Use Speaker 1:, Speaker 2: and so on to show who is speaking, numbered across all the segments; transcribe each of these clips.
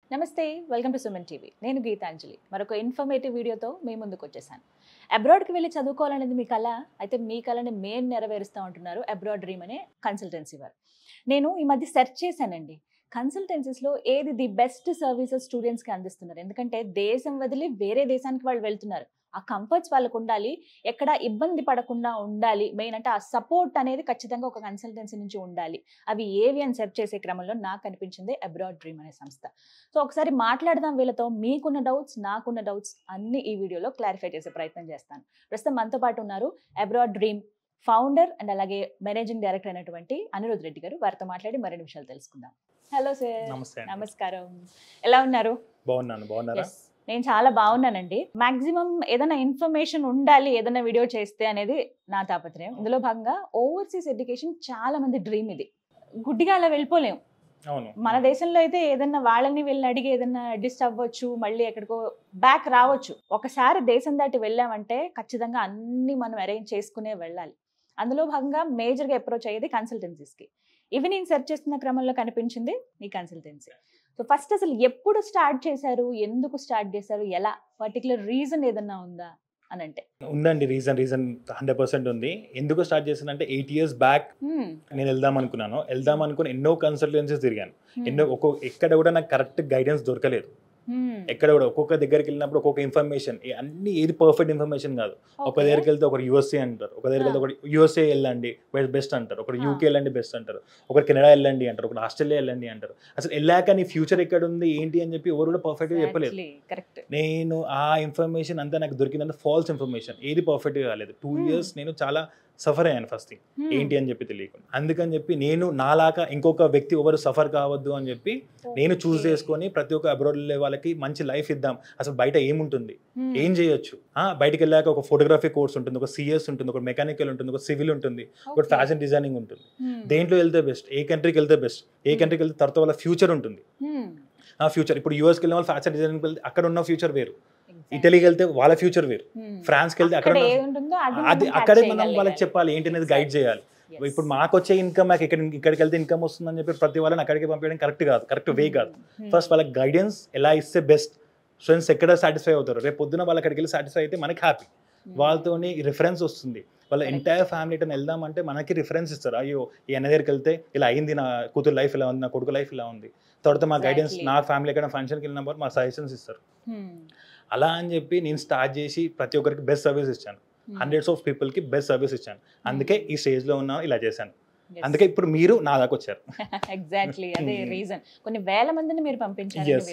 Speaker 1: నమస్తే welcome to Suman TV నేను గీతాంజలి మరొక ఇన్ఫర్మేటివ్ వీడియోతో మీ ముందుకు వచ్చేసాను అబ్రాడ్కి వెళ్ళి చదువుకోవాలనేది మీ కళ అయితే మీ కళని మేము నెరవేరుస్తూ ఉంటున్నారు అబ్రాడ్ డ్రీమ్ అనే కన్సల్టెన్సీ వారు నేను ఈ మధ్య సెర్చ్ చేశానండి కన్సల్టెన్సీస్లో ఏది ది బెస్ట్ సర్వీసెస్ స్టూడెంట్స్కి అందిస్తున్నారు ఎందుకంటే దేశం వదిలి వేరే దేశానికి వాళ్ళు వెళ్తున్నారు ఆ కంఫర్ట్స్ వాళ్ళకు ఉండాలి ఎక్కడ ఇబ్బంది పడకుండా ఉండాలి మెయిన్ అంటే ఆ సపోర్ట్ అనేది ఖచ్చితంగా ఒక కన్సల్టెన్సీ నుంచి ఉండాలి అవి ఏవి అని సెర్చ్ చేసే క్రమంలో నాకు అనిపించింది అబ్రాడ్ డ్రీమ్ అనే సంస్థ సో ఒకసారి మాట్లాడదాం వీళ్ళతో మీకున్న డౌట్స్ నాకున్న డౌట్స్ అన్ని ఈ వీడియోలో క్లారిఫై చేసే ప్రయత్నం చేస్తాను ప్రస్తుతం మనతో పాటు ఉన్నారు అబ్రాడ్ డ్రీమ్ ఫౌండర్ అండ్ అలాగే మేనేజింగ్ డైరెక్టర్ అయినటువంటి అనిరుద్ రెడ్డి గారు వారితో మాట్లాడి మరిన్ని విషయాలు తెలుసుకుందాం హలో సార్
Speaker 2: నమస్తే అండి.
Speaker 1: నమస్కారం ఎలా ఉన్నారు
Speaker 2: బాగున్నాను బాగున్నారా
Speaker 1: Yes. నేను చాలా బాగున్నానండి మాక్సిమం ఏదైనా ఇన్ఫర్మేషన్ ఉండాలి ఏదైనా వీడియో చేస్తే అనేది నా తాపత్రయం ఇందులో భాగంగా ఓవర్సీస్ ఎడ్యుకేషన్ చాలా మంది డ్రీమ్ ఇది గుడ్డిగా అలా వెళ్ళిపోలేం
Speaker 2: అవును
Speaker 1: మన దేశంలో అయితే ఏదన్నా వాళ్ళని వెళ్ళి అడిగి ఏదన్నా డిస్ట్ అవ్వచ్చు మళ్ళీ ఎక్కడికో బ్యాక్ రావచ్చు ఒకసారి దేశం దాటి వెళ్ళామంటే ఖచ్చితంగా అన్ని మనం అరేంజ్ చేసుకునే వెళ్ళాలి అందులో భాగంగా మేజర్గా అప్రోచ్ అయ్యేది కన్సల్టెన్సీస్కి ఇవి నేను సెర్చ్ చేస్తున్న క్రమంలో కనిపించింది ఈ కన్సల్టెన్సీ సో ఫస్ట్ అసలు ఎప్పుడు స్టార్ట్ చేశారు ఎందుకు స్టార్ట్ చేశారు ఎలా పర్టికులర్ రీజన్ ఏదన్నా ఉందా అని అంటే
Speaker 2: ఉందండి రీజన్ రీజన్ హండ్రెడ్ పర్సెంట్ ఉంది ఎందుకు స్టార్ట్ చేశానంటే ఎయిట్ ఇయర్స్ బ్యాక్
Speaker 1: Hmm.
Speaker 2: నేను వెళ్దాం అనుకున్నాను వెళ్దాం అనుకుని ఎన్నో కన్సల్టెన్సీస్ తిరిగాను
Speaker 1: Hmm.
Speaker 2: ఎన్నో ఒక్కొక్క ఎక్కడ కూడా నాకు కరెక్ట్ గైడెన్స్ దొరకలేదు
Speaker 1: Hmm.
Speaker 2: ఎక్కడ కూడా ఒక్కొక్క దగ్గరికి వెళ్ళినప్పుడు ఒక్కొక్క ఇన్ఫర్మేషన్ అన్ని ఏది పర్ఫెక్ట్ ఇన్ఫర్మేషన్ కాదు ఒక
Speaker 1: Okay.
Speaker 2: దగ్గరికి వెళ్తే ఒకరు యూఎస్ఏ అంటారు ఒక దగ్గరికి వెళ్తే ఒకటి యూఎస్ఏ వెళ్ళండి బెస్ట్ అంటారు ఒకరు
Speaker 1: Ah.
Speaker 2: యూకే వెళ్ళండి బెస్ట్ అంటారు ఒకరు కెనడా వెళ్ళండి అంటారు ఒకరు ఆస్ట్రేలియా వెళ్ళండి అంటారు అసలు వెళ్ళాక నీ ఫ్యూచర్ ఎక్కడ ఉంది ఏంటి అని చెప్పి ఎవరు కూడా పర్ఫెక్ట్గా చెప్పలేదు
Speaker 1: Exactly. Correct.
Speaker 2: నేను ఆ ఇన్ఫర్మేషన్ అంతా నాకు దొరికిందంటే ఫాల్స్ ఇన్ఫర్మేషన్ ఏది పర్ఫెక్ట్గా కాలేదు టూ
Speaker 1: Hmm.
Speaker 2: ఇయర్స్ నేను చాలా సఫర్ అయ్యాను ఫస్ట్ థింగ్
Speaker 1: Hmm.
Speaker 2: ఏంటి అని చెప్పి తెలియకుండా అందుకని చెప్పి నేను నాలాగా ఇంకొక వ్యక్తి ఎవరు సఫర్ కావద్దు అని చెప్పి నేను చూస్
Speaker 1: Okay.
Speaker 2: చేసుకొని ప్రతి ఒక్క అబ్రాడ్ వెళ్ళే వాళ్ళకి మంచి లైఫ్ ఇద్దాం అసలు బయట ఏముంటుంది
Speaker 1: Hmm.
Speaker 2: ఏం చేయొచ్చు ఆ, బయటికి వెళ్ళాక ఒక ఫోటోగ్రఫీ కోర్స్ ఉంటుంది ఒక సిఎస్ ఉంటుంది ఒక మెకానికల్ ఉంటుంది ఒక సివిల్ ఉంటుంది ఒక
Speaker 1: Okay.
Speaker 2: ఫ్యాషన్ డిజైనింగ్ ఉంటుంది
Speaker 1: Hmm.
Speaker 2: దేంట్లో వెళ్తే బెస్ట్ ఏ కంట్రీకి వెళ్తే బెస్ట్ ఏ
Speaker 1: Hmm.
Speaker 2: కంట్రీకి వెళ్తే తర్వాత వాళ్ళ ఫ్యూచర్ ఉంటుంది
Speaker 1: Hmm.
Speaker 2: ఆ ఫ్యూచర్ ఇప్పుడు యూఎస్కి వెళ్ళిన వాళ్ళు ఫ్యాషన్ డిజైనింగ్ వెళ్తే అక్కడ ఉన్న ఫ్యూచర్ వేరు
Speaker 1: Exactly.
Speaker 2: ఇటలీకి వెళ్తే వాళ్ళ ఫ్యూచర్ వేరు
Speaker 1: Hmm.
Speaker 2: ఫ్రాన్స్కి వెళ్తే అక్కడ
Speaker 1: అక్కడ
Speaker 2: ఉన్న-
Speaker 1: ఏది ఉంటుందో అది
Speaker 2: అది
Speaker 1: మనం
Speaker 2: అక్కడే
Speaker 1: catch
Speaker 2: మనం వాళ్ళకి
Speaker 1: చేయగలగాలి.
Speaker 2: చెప్పాలి ఏంటి అనేది గైడ్ చేయాలి
Speaker 1: Yes.
Speaker 2: ఇప్పుడు మాకు వచ్చే ఇన్కమ్ మాకు ఇక్కడ ఇక్కడికి వెళ్తే ఇన్కమ్ వస్తుందని చెప్పి ప్రతి వాళ్ళని అక్కడికి పంపించడం కరెక్ట్ కాదు కరెక్ట్ వే కాదు
Speaker 1: Hmm.
Speaker 2: ఫస్ట్ వాళ్ళకి గైడెన్స్ ఎలా ఇస్తే బెస్ట్ స్టూడెంట్స్ ఎక్కడ సాటిస్ఫై అవుతారు రేపు పొద్దున వాళ్ళు అక్కడికి వెళ్ళి సాటిస్ఫై అయితే మనకి హ్యాపీ
Speaker 1: Hmm.
Speaker 2: వాళ్ళతోని రిఫరెన్స్ వస్తుంది వాళ్ళ
Speaker 1: Correct.
Speaker 2: ఎంటైర్ ఫ్యామిలీ తో వెళ్దామంటే మనకి రిఫరెన్స్ ఇస్తారు అయ్యో ఈ అన్న దగ్గరికి వెళ్తే ఇలా అయింది నా కూతురు లైఫ్ ఇలా ఉంది నా కొడుకు లైఫ్ ఇలా ఉంది తర్వాత మా గైడెన్స్
Speaker 1: Exactly.
Speaker 2: నా ఫ్యామిలీ ఎక్కడ ఫంక్షన్కి వెళ్ళినప్పుడు మా సజెషన్స్ ఇస్తారు
Speaker 1: Hmm.
Speaker 2: అలా అని చెప్పి నేను స్టార్ట్ చేసి ప్రతి ఒక్కరికి బెస్ట్ సర్వీస్ ఇచ్చాను
Speaker 1: Hmm.
Speaker 2: హండ్రెడ్స్ ఆఫ్ పీపుల్కి బెస్ట్ సర్వీస్ ఇచ్చాను అందుకే ఈ స్టేజ్లో ఉన్నాను ఇలా చేశాను
Speaker 1: Yes.
Speaker 2: అందుకే ఇప్పుడు మీరు నా దాకా వచ్చారు
Speaker 1: ఎగ్జాక్ట్లీ అదే
Speaker 2: Hmm.
Speaker 1: రీజన్ కొన్ని వేల మందిని మీరు పంపించారు
Speaker 2: ఎస్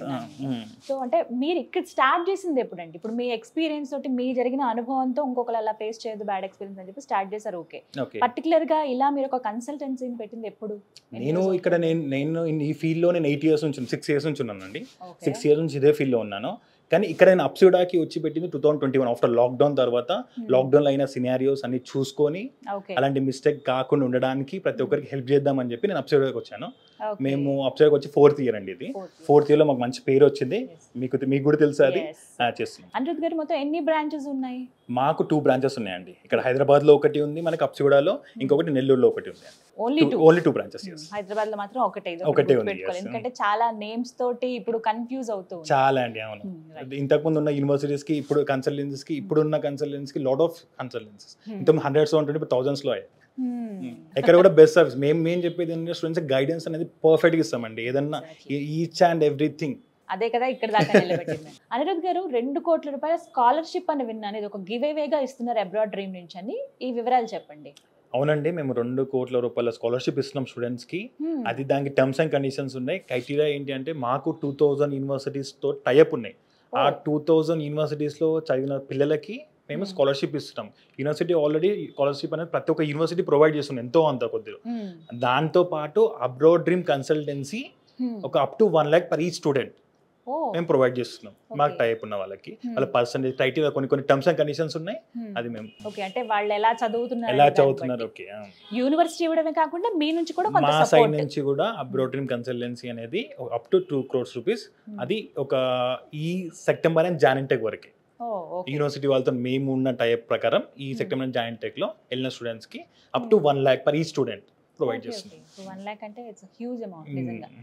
Speaker 1: సో అంటే మీరు ఇక్కడ స్టార్ట్ చేసింది ఎప్పుడండి ఇప్పుడు మీ ఎక్స్పీరియన్స్ తోటి మీ జరిగిన అనుభవంతో ఇంకొకరు అలా ఫేస్ చేయదు బ్యాడ్ ఎక్స్పీరియన్స్ అని చెప్పి స్టార్ట్ చేశారు ఓకే
Speaker 2: ఓకే
Speaker 1: పర్టికులర్ గా ఇలా మీరు ఒక కన్సల్టెన్సీని పెట్టింది ఎప్పుడు
Speaker 2: నేను ఇక్కడ నేను నేను ఈ ఫీల్డ్లో నేను ఎయిట్ ఇయర్స్ నుంచి సిక్స్ ఇయర్స్ నుంచి ఉన్నానండి
Speaker 1: Okay.
Speaker 2: సిక్స్ ఇయర్స్ నుంచి ఇదే ఫీల్డ్లో ఉన్నాను కానీ ఇక్కడ నేను అప్సూడాకి వచ్చి పెట్టింది two thousand twenty one after lockdown తర్వాత
Speaker 1: Hmm.
Speaker 2: లాక్డౌన్లో అయిన సినారియోస్ అన్ని చూసుకొని
Speaker 1: Okay.
Speaker 2: అలాంటి మిస్టేక్ కాకుండా ఉండడానికి ప్రతి ఒక్కరికి హెల్ప్ చేద్దామని చెప్పి నేను అప్సూడాకి వచ్చాను
Speaker 1: Okay.
Speaker 2: మేము అప్సూడాకి వచ్చి ఫోర్త్ ఇయర్ అండి ఇది
Speaker 1: Fourth.
Speaker 2: ఫోర్త్ ఇయర్లో మాకు మంచి పేరు వచ్చింది
Speaker 1: Yes.
Speaker 2: మీకు మీకు కూడా తెలుసు అది
Speaker 1: Yes.
Speaker 2: ఆ, చేస్తున్నాం
Speaker 1: అనిరుద్ గారు మొత్తం ఎన్ని బ్రాంచెస్ ఉన్నాయి
Speaker 2: మాకు టూ బ్రాంచెస్ ఉన్నాయండి ఇక్కడ హైదరాబాద్లో ఒకటి ఉంది మనకి అప్సూడాలో ఇంకొకటి నెల్లూరులో ఒకటి ఉంది
Speaker 1: only two
Speaker 2: only two branches
Speaker 1: Hyderabad లో మాత్రం ఒకటే ఇది
Speaker 2: ఒకటే
Speaker 1: ఒకటి
Speaker 2: ఉంది,
Speaker 1: గుర్తుపెట్టుకోవాలి.
Speaker 2: yes.
Speaker 1: ఎందుకంటే చాలా నేమ్స్ తోటి ఇప్పుడు కన్ఫ్యూజ్ అవుతూ ఉంది.
Speaker 2: చాలా అండి అవును
Speaker 1: Hmm, right.
Speaker 2: ఇంతకుముందు ఉన్న యూనివర్సిటీస్ కి ఇప్పుడు కన్సల్టెన్సీస్ కి ఇప్పుడు ఉన్న కన్సల్టెన్సీస్ కి లాట్ ఆఫ్ కన్సల్టెన్సీస్
Speaker 1: Hmm.
Speaker 2: ఇంత హండ్రెడ్స్ ఉంటుంటే ఇప్పుడు థౌసండ్స్ లో అయ్యాయి
Speaker 1: Hmm.
Speaker 2: ఎక్కడ కూడా బెస్ట్ సర్వీస్ మేము మేము చెప్పేది ఏంటంటే స్టూడెంట్స్ గైడెన్స్ అనేది పర్ఫెక్ట్ గా ఇస్తామండి ఏదన్నా
Speaker 1: Exactly.
Speaker 2: ఈచ్ అండ్ ఎవ్రీథింగ్
Speaker 1: అదే కదా ఇక్కడ దాకా నిలబెట్టింది అనిరుద్ గారు రెండు కోట్ల రూపాయల స్కాలర్షిప్ అని విన్నాను ఇది ఒక గివ్ గా ఇస్తున్నారు అబ్రాడ్ డ్రీమ్ నుంచి అని ఈ వివరాలు చెప్పండి
Speaker 2: అవునండి మేము రెండు కోట్ల రూపాయల స్కాలర్షిప్ ఇస్తున్నాం స్టూడెంట్స్ కి
Speaker 1: Hmm.
Speaker 2: అది దానికి టర్మ్స్ అండ్ కండిషన్స్ ఉన్నాయి క్రైటీరియా ఏంటి అంటే మాకు టూ థౌజండ్ యూనివర్సిటీస్ తో టైఅప్ ఉన్నాయి ఆ
Speaker 1: Oh.
Speaker 2: టూ థౌజండ్ యూనివర్సిటీస్ లో చదివిన పిల్లలకి మేము
Speaker 1: Hmm.
Speaker 2: స్కాలర్షిప్ ఇస్తున్నాం యూనివర్సిటీ ఆల్రెడీ స్కాలర్షిప్ అనేది ప్రతి ఒక్క యూనివర్సిటీ ప్రొవైడ్ చేస్తుంది ఎంతో అంత కొద్దిగా
Speaker 1: Hmm.
Speaker 2: దాంతో పాటు అబ్రాడ్ డ్రీమ్ కన్సల్టెన్సీ
Speaker 1: Hmm.
Speaker 2: ఒక up to one lakh per ఈ స్టూడెంట్
Speaker 1: Oh.
Speaker 2: మేము ప్రొవైడ్ చేస్తున్నాం మాకు
Speaker 1: Okay.
Speaker 2: టైప్ ఉన్న వాళ్ళకి
Speaker 1: Hmm.
Speaker 2: వాళ్ళ పర్సంటేజ్ క్రైటీరియా కొన్ని కొన్ని టర్మ్స్ అండ్ కండిషన్స్ ఉన్నాయి
Speaker 1: Hmm.
Speaker 2: అది మేము
Speaker 1: ఓకే అంటే వాళ్ళు ఎలా చదువుతున్నారు
Speaker 2: ఎలా
Speaker 1: అనే దాన్ని
Speaker 2: చదువుతున్నారు
Speaker 1: బట్టి.
Speaker 2: ఓకే
Speaker 1: యూనివర్సిటీ ఇవ్వడమే కాకుండా మీ నుంచి కూడా కొంత
Speaker 2: మా సైడ్
Speaker 1: సపోర్ట్
Speaker 2: నుంచి కూడా అబ్రాడ్ డ్రీమ్ కన్సల్టెన్సీ అనేది up to two crores rupees అది ఒక ఈ సెప్టెంబర్ అండ్ జాన్ టెక్ వరకే యూనివర్సిటీ వాళ్ళతో మేము ఉన్న టైప్ ప్రకారం ఈ
Speaker 1: Hmm.
Speaker 2: September and Jan take లో వెళ్ళిన స్టూడెంట్స్ కి up to one lakh per ఈ స్టూడెంట్ ప్రొవైడ్ చేస్తున్నాం
Speaker 1: వన్ ల్యాక్ అంటే ఇట్స్ హ్యూజ్ అమౌంట్ నిజంగా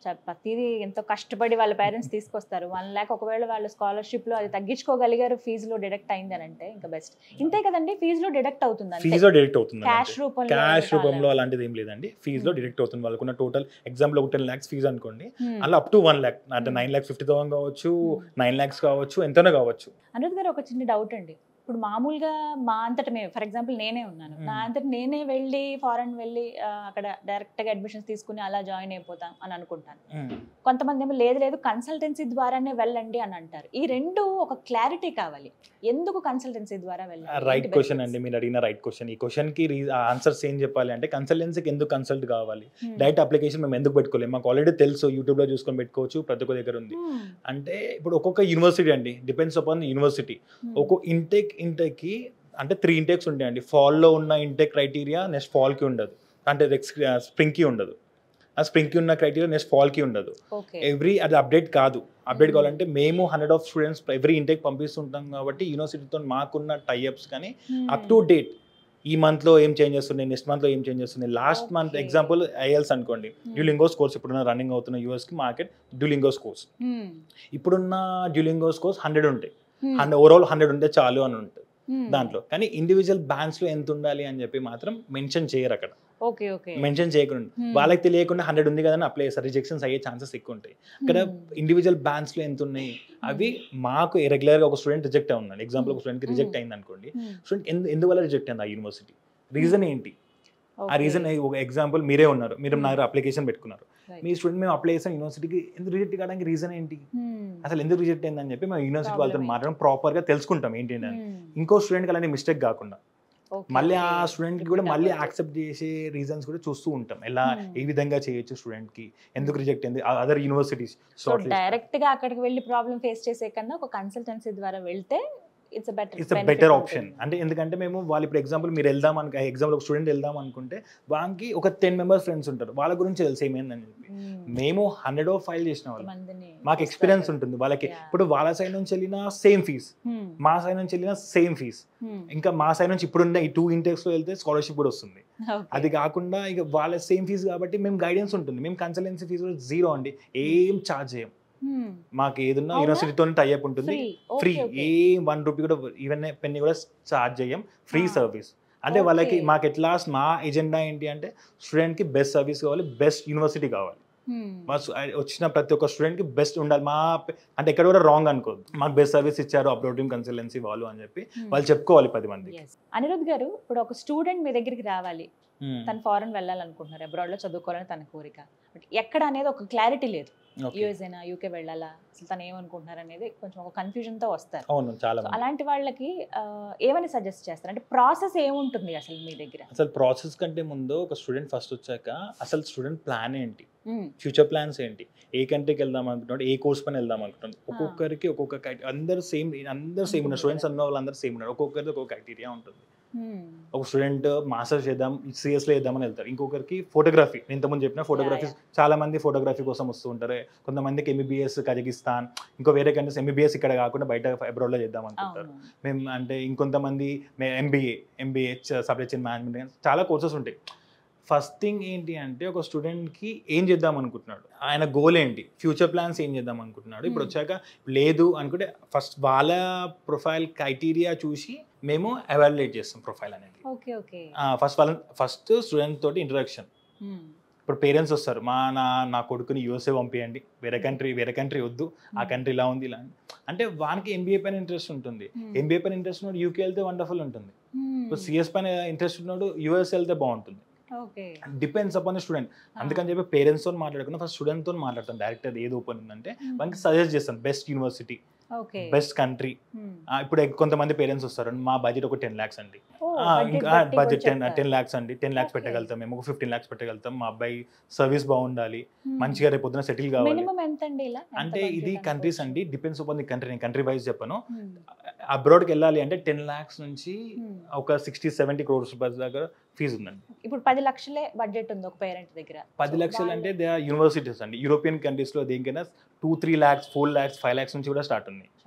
Speaker 1: చ- ప్రతిదీ ఎంతో కష్టపడి వాళ్ళ పేరెంట్స్ తీసుకొస్తారు వన్ ల్యాక్ ఒకవేళ వాళ్ళు స్కాలర్షిప్ లో అది తగ్గించుకోగలిగారు ఫీజులో డిడక్ట్ అయింది అని అంటే ఇంకా బెస్ట్ ఇంతే కదండి ఫీజులో డిడక్ట్ అవుతుంది అంతే
Speaker 2: ఫీజులో డిడక్ట్ అవుతుంది
Speaker 1: క్యాష్ రూపంలో
Speaker 2: క్యాష్
Speaker 1: ఏమి
Speaker 2: రూపంలో
Speaker 1: కావాలి.
Speaker 2: అలాంటిది ఏం లేదండి ఫీజులో
Speaker 1: Hmm.
Speaker 2: డిడక్ట్ అవుతుంది వాళ్ళకున్న టోటల్ ఎగ్జామ్లో ఒక టెన్ ల్యాక్స్ ఫీజు అనుకోండి
Speaker 1: Hmm.
Speaker 2: అలా అప్ టు వన్ ల్యాక్ అంటే
Speaker 1: Hmm.
Speaker 2: Nine lakhs fifty thousand కావచ్చు
Speaker 1: Hmm.
Speaker 2: నైన్ ల్యాక్స్ కావచ్చు ఎంతనో కావచ్చు
Speaker 1: అనుద్ గారు ఒక చిన్న డౌట్ అండి ఇప్పుడు మామూలుగా మా అంతట మేము ఫర్ ఎగ్జాంపుల్ నేనే ఉన్నాను
Speaker 2: Hmm.
Speaker 1: నా అంతట నేనే వెళ్ళి ఫారెన్ వెళ్ళి ఆ, అక్కడ డైరెక్ట్ గా అడ్మిషన్స్ తీసుకుని అలా జాయిన్ అయిపోతాం అని అనుకుంటాను కొంతమంది ఏమో లేదు లేదు కన్సల్టెన్సీ ద్వారానే వెళ్ళండి అని అంటారు ఈ రెండు ఒక క్లారిటీ కావాలి ఎందుకు కన్సల్టెన్సీ ద్వారా వెళ్ళాలి
Speaker 2: రైట్
Speaker 1: ఏంటి
Speaker 2: క్వశ్చన్
Speaker 1: benefits?
Speaker 2: అండి మీరు అడిగిన రైట్ క్వశ్చన్ ఈ క్వశ్చన్ కి ఆన్సర్స్ ఏం చెప్పాలి అంటే కన్సల్టెన్సీకి ఎందుకు కన్సల్ట్ కావాలి
Speaker 1: Hmm.
Speaker 2: డైరెక్ట్ అప్లికేషన్ మేము ఎందుకు పెట్టుకోలేము మాకు ఆల్రెడీ తెలుసు యూట్యూబ్ లో చూసుకొని పెట్టుకోవచ్చు ప్రతి ఒక్క దగ్గర ఉంది
Speaker 1: Hmm.
Speaker 2: అంటే ఇప్పుడు ఒక్కొక్క యూనివర్సిటీ అండి డిపెండ్స్ అపాన్ యూనివర్సిటీ
Speaker 1: Hmm.
Speaker 2: ఒక్కో ఇంటేక్ ఇంటేక్కి అంటే త్రీ ఇంటేక్స్ ఉంటాయండి ఫాల్లో ఉన్న ఇంటేక్ క్రైటీరియా నెక్స్ట్ ఫాల్కి ఉండదు అంటే స్ప్రింగ్కి ఉండదు ఆ స్ప్రింగ్కి ఉన్న క్రైటీరియా నెక్స్ట్ ఫాల్కి ఉండదు
Speaker 1: ఓకే
Speaker 2: ఎవ్రీ అది అప్డేట్ కాదు అప్డేట్
Speaker 1: Hmm.
Speaker 2: కావాలంటే మేము hundred of students every intake పంపిస్తుంటాం కాబట్టి యూనివర్సిటీతో మాకున్న టైఅప్స్ కానీ అప్ టు డేట్ ఈ మంత్లో ఏం చేంజ్ చేస్తున్నాయి నెక్స్ట్ మంత్లో ఏం చేంజ్ చేస్తున్నాయి last month
Speaker 1: Okay.
Speaker 2: Example IELTS అనుకోండి డ్యూలింగోస్ కోర్స్ ఇప్పుడున్న రన్నింగ్ అవుతున్న యూఎస్కి మార్కెట్ డ్యూలింగోస్ కోర్స్ ఇప్పుడున్న డ్యూలింగోస్ కోర్స్ హండ్రెడ్ ఉంటాయి హండ్రెడ్ ఓవరాల్ హండ్రెడ్ ఉంటే చాలు అని ఉంటుంది దాంట్లో కానీ ఇండివిజువల్ బ్యాండ్స్లో ఎంత ఉండాలి అని చెప్పి మాత్రం మెన్షన్ చేయరు అక్కడ
Speaker 1: ఓకే ఓకే
Speaker 2: మెన్షన్ చేయకుండా
Speaker 1: Hmm.
Speaker 2: వాళ్ళకి తెలియకుండా హండ్రెడ్ ఉంది కదా అప్లై చేస్తారు రిజెక్షన్స్ అయ్యే ఛాన్సెస్ ఎక్కువ ఉంటాయి ఇక్కడ ఇండివిజువల్ బ్యాండ్స్లో ఎంత ఉన్నాయి అవి మాకు రెగ్యులర్గా ఒక స్టూడెంట్ రిజెక్ట్ అవున్నాడు ఎగ్జాంపుల్ ఒక స్టూడెంట్కి రిజెక్ట్ అయింది అనుకోండి స్టూడెంట్ ఎందు ఎందువల్ల రిజెక్ట్ అయింది ఆ యూనివర్సిటీ రీజన్ ఏంటి ఆ రీజన్ ఒక ఎగ్జాంపుల్ మీరే ఉన్నారు మీరు
Speaker 1: Hmm.
Speaker 2: నా అప్లికేషన్ పెట్టుకున్నారు
Speaker 1: Right.
Speaker 2: మీ స్టూడెంట్ మేము అప్లై చేసాం యూనివర్సిటీకి ఎందుకు రిజెక్ట్ కావడానికి రీజన్ ఏంటి అసలు ఎందుకు రిజెక్ట్ అయిందని చెప్పి మేము యూనివర్సిటీ వాళ్ళతో
Speaker 1: Problem
Speaker 2: మాట్లాడడం ప్రాపర్గా తెలుసుకుంటాం ఏంటి అని ఇంకో స్టూడెంట్ అలాంటి మిస్టేక్ కాకుండా మళ్ళీ ఆ స్టూడెంట్ కి కూడా మళ్ళీ యాక్సెప్ట్ చేసే రీజన్స్ కూడా చూస్తూ ఉంటాం ఎలా
Speaker 1: Hmm.
Speaker 2: ఏ విధంగా చేయొచ్చు స్టూడెంట్ కి ఎందుకు రిజెక్ట్ అయింది అదర్ యూనివర్సిటీస్
Speaker 1: సో డైరెక్ట్ గా అక్కడికి వెళ్ళి ప్రాబ్లం ఫేస్ చేసే కన్నా ఒక కన్సల్టెన్సీ ద్వారా వెళ్తే it's better
Speaker 2: it's a better option అంటే ఎందుకంటే మేము వాళ్ళు ఇప్పుడు ఎగ్జాంపుల్ మీరు వెళ్దాం అనుకో ఎగ్జాంపుల్ ఒక స్టూడెంట్ వెళ్దాం అనుకుంటే వాళ్ళకి ఒక టెన్ మెంబర్స్ ఫ్రెండ్స్ ఉంటారు వాళ్ళ గురించి తెలుసు ఏమైందని చెప్పి మేము హండ్రెడ్ ఓ ఫైల్ చేసిన వాళ్ళు మాకు ఎక్స్పీరియన్స్ ఉంటుంది వాళ్ళకి
Speaker 1: Yeah.
Speaker 2: ఇప్పుడు వాళ్ళ సైడ్ నుంచి వెళ్ళిన సేమ్ ఫీజ్ మా సైడ్ నుంచి వెళ్ళిన సేమ్ ఫీజ్ ఇంకా మా సైడ్ నుంచి ఇప్పుడున్న ఈ టూ ఇంటెక్స్ లో వెళ్తే స్కాలర్షిప్ కూడా వస్తుంది అది కాకుండా ఇక వాళ్ళ సేమ్ ఫీజు కాబట్టి మేము గైడెన్స్ ఉంటుంది మేము కన్సల్టెన్సీ ఫీజు కూడా జీరో అండి ఏం ఛార్జ్ చేయం మాకు ఏదన్నా
Speaker 1: అవునా?
Speaker 2: యూనివర్సిటీతో టైఅప్ ఉంటుంది ఫ్రీ ఏ వన్ రూపీ కూడా ఈవెన్ పెన్ని కూడా ఛార్జ్ చేయం ఫ్రీ
Speaker 1: Ah.
Speaker 2: సర్వీస్ అంటే
Speaker 1: Okay.
Speaker 2: వాళ్ళకి మాకు ఎట్లా మా ఎజెండా ఏంటి అంటే స్టూడెంట్ కి బెస్ట్ సర్వీస్ కావాలి బెస్ట్ యూనివర్సిటీ కావాలి మా సు- వచ్చిన ప్రతి ఒక్క స్టూడెంట్ కి బెస్ట్ ఉండాలి మా పే- అంటే ఎక్కడ కూడా రాంగ్ అనుకోవద్దు మాకు బెస్ట్ సర్వీస్ ఇచ్చారు అప్లోడింగ్ కన్సల్టెన్సీ వాళ్ళు అని చెప్పి వాళ్ళు చెప్పుకోవాలి పది మంది
Speaker 1: అనిరుద్ గారు ఇప్పుడు ఒక స్టూడెంట్ మీ దగ్గరికి రావాలి తను ఫారెన్ వెళ్ళాలనుకుంటున్నారు అబ్రాడ్ లో చదువుకోవాలని తన కోరిక బట్ ఎక్కడ అనేది ఒక క్లారిటీ లేదు యూఎస్ఏనా యూకే వెళ్ళాలా అసలు తను ఏమనుకుంటున్నారు అనేది కొంచెం ఒక కన్ఫ్యూజన్ తో వస్తారు
Speaker 2: అవును చాలా
Speaker 1: So,
Speaker 2: మంది.
Speaker 1: అలాంటి వాళ్ళకి ఆ, ఏమని సజెస్ట్ చేస్తారు అంటే ప్రాసెస్ ఏముంటుంది అసలు మీ దగ్గర
Speaker 2: అసలు ప్రాసెస్ కంటే ముందు ఒక స్టూడెంట్ ఫస్ట్ వచ్చాక అసలు స్టూడెంట్ ప్లాన్ ఏంటి
Speaker 1: మ్మ్.
Speaker 2: ఫ్యూచర్ ప్లాన్స్ ఏంటి ఏ కంట్రీకి వెళ్దాం అనుకుంటున్నాడు ఏ కోర్స్ పని వెళ్దాం అనుకుంటున్నాడు ఒక్కొక్కరికి ఒక్కొక్క criteria- అందరూ సేమ్ అందరూ సేమ్ ఉన్నారు స్టూడెంట్స్ అన్న వాళ్ళందరూ సేమ్ ఉన్నారు ఒక్కొక్కరికి ఒక్కొక్క క్రైటీరియా ఉంటుంది
Speaker 1: మ్మ్.
Speaker 2: ఒక స్టూడెంట్ మాస్టర్స్ చేద్దాం సిఎస్లో చేద్దామని వెళ్తారు ఇంకొకరికి ఫోటోగ్రఫీ నేను ఇంతకుముందు చెప్పిన ఫోటోగ్రఫీ చాలా మంది ఫోటోగ్రఫీ కోసం వస్తూ ఉంటారు కొంతమందికి ఎంబీబీఎస్ కజకిస్తాన్ ఇంకో వేరే కంట్రీస్ ఎంబీబీఎస్ ఇక్కడ కాకుండా బయట అబ్రాడ్లో చేద్దాం అనుకుంటారు
Speaker 1: అవును
Speaker 2: మేము అంటే ఇంకొంతమంది MBA MBA supply chain management చాలా కోర్సెస్ ఉంటాయి ఫస్ట్ థింగ్ ఏంటి అంటే ఒక స్టూడెంట్కి ఏం చేద్దాం అనుకుంటున్నాడు ఆయన గోల్ ఏంటి ఫ్యూచర్ ప్లాన్స్ ఏం చేద్దాం అనుకుంటున్నాడు ఇప్పుడు
Speaker 1: Hmm.
Speaker 2: వచ్చాక లేదు అనుకుంటే ఫస్ట్ వాళ్ళ ప్రొఫైల్ క్రైటీరియా చూసి మేము ఎవాల్యుయేట్ చేస్తాం ప్రొఫైల్ అనేది
Speaker 1: ఓకే ఓకే
Speaker 2: ఫస్ట్ వాళ్ళ ఫస్ట్ స్టూడెంట్ తోటి ఇంట్రడక్షన్
Speaker 1: మ్మ్.
Speaker 2: ఇప్పుడు పేరెంట్స్ వస్తారు మా నా నా కొడుకుని యూఎస్ఏ పంపించండి వేరే కంట్రీ వేరే కంట్రీ వద్దు ఆ కంట్రీ ఇలా ఉంది ఇలా ఉంది. అంటే వానికి ఎంబీఏ పైన ఇంట్రెస్ట్ ఉంటుంది
Speaker 1: మ్మ్.
Speaker 2: ఎంబీఏ పైన ఇంట్రెస్ట్ ఉన్నాడు యూకే వెళ్తే వండర్ఫుల్ ఉంటుంది
Speaker 1: మ్మ్.
Speaker 2: ఇప్పుడు సిఎస్ పైన ఇంట్రెస్ట్ ఉన్నాడు యూఎస్ వెళ్తే బాగుంటుంది
Speaker 1: ఓకే
Speaker 2: డిపెండ్స్ అపాన్ స్టూడెంట్ అందుకని చెప్పి పేరెంట్స్ తో మాట్లాడకుండా ఫస్ట్ స్టూడెంట్ తో మాట్లాడతాను డైరెక్ట్ అది ఏది ఓపెన్ ఉందంటే
Speaker 1: మ్మ్.
Speaker 2: మనకి సజెస్ట్ చేస్తాను best university
Speaker 1: okay
Speaker 2: best country
Speaker 1: మ్మ్.
Speaker 2: ఇప్పుడు ఎక్- కొంతమంది పేరెంట్స్ వస్తారు మా బడ్జెట్ ఒక టెన్ లాక్స్ అండి
Speaker 1: ఓ,
Speaker 2: ఆ,
Speaker 1: budget
Speaker 2: ఇంకా
Speaker 1: బట్టి
Speaker 2: బడ్జెట్
Speaker 1: కూడా
Speaker 2: టెన్
Speaker 1: చెప్తారు.
Speaker 2: టెన్ లాక్స్ అండి టెన్ లాక్స్
Speaker 1: Okay.
Speaker 2: పెట్టగలుగుతాం మేము ఒక ఫిఫ్టీన్ లాక్స్ పెట్టగలుగుతాం మా అబ్బాయి సర్వీస్ బాగుండాలి
Speaker 1: మ్మ్.
Speaker 2: మంచిగా రేపు పొద్దున సెటిల్ కావాలి
Speaker 1: మినిమం ఎంత అండి ఇలా ఎంత
Speaker 2: అంటే
Speaker 1: budget
Speaker 2: ఇది కంట్రీస్
Speaker 1: అనుకోవచ్చు?
Speaker 2: అండి డిపెండ్స్ అపాన్ ది కంట్రీ నేను కంట్రీ వైజ్ చెప్పను
Speaker 1: మ్మ్.
Speaker 2: అబ్రాడ్కి వెళ్ళాలి అంటే టెన్ లాక్స్ నుంచి
Speaker 1: మ్మ్.
Speaker 2: ఒక సిక్స్టీ సెవెంటీ క్రోర్స్ రూపాయల దగ్గర ఫీజు ఉందండి
Speaker 1: ఇప్పుడు పది లక్షలే బడ్జెట్ ఉంది ఒక పేరెంట్ దగ్గర
Speaker 2: పది
Speaker 1: So,
Speaker 2: లక్షలు
Speaker 1: వాళ్ళ-
Speaker 2: అంటే దే ఆర్ యూనివర్సిటీస్ అండి యూరోపియన్ కంట్రీస్లో దేనికైనా two three lakhs four lakhs five lakhs నుంచి కూడా స్టార్ట్ ఉంది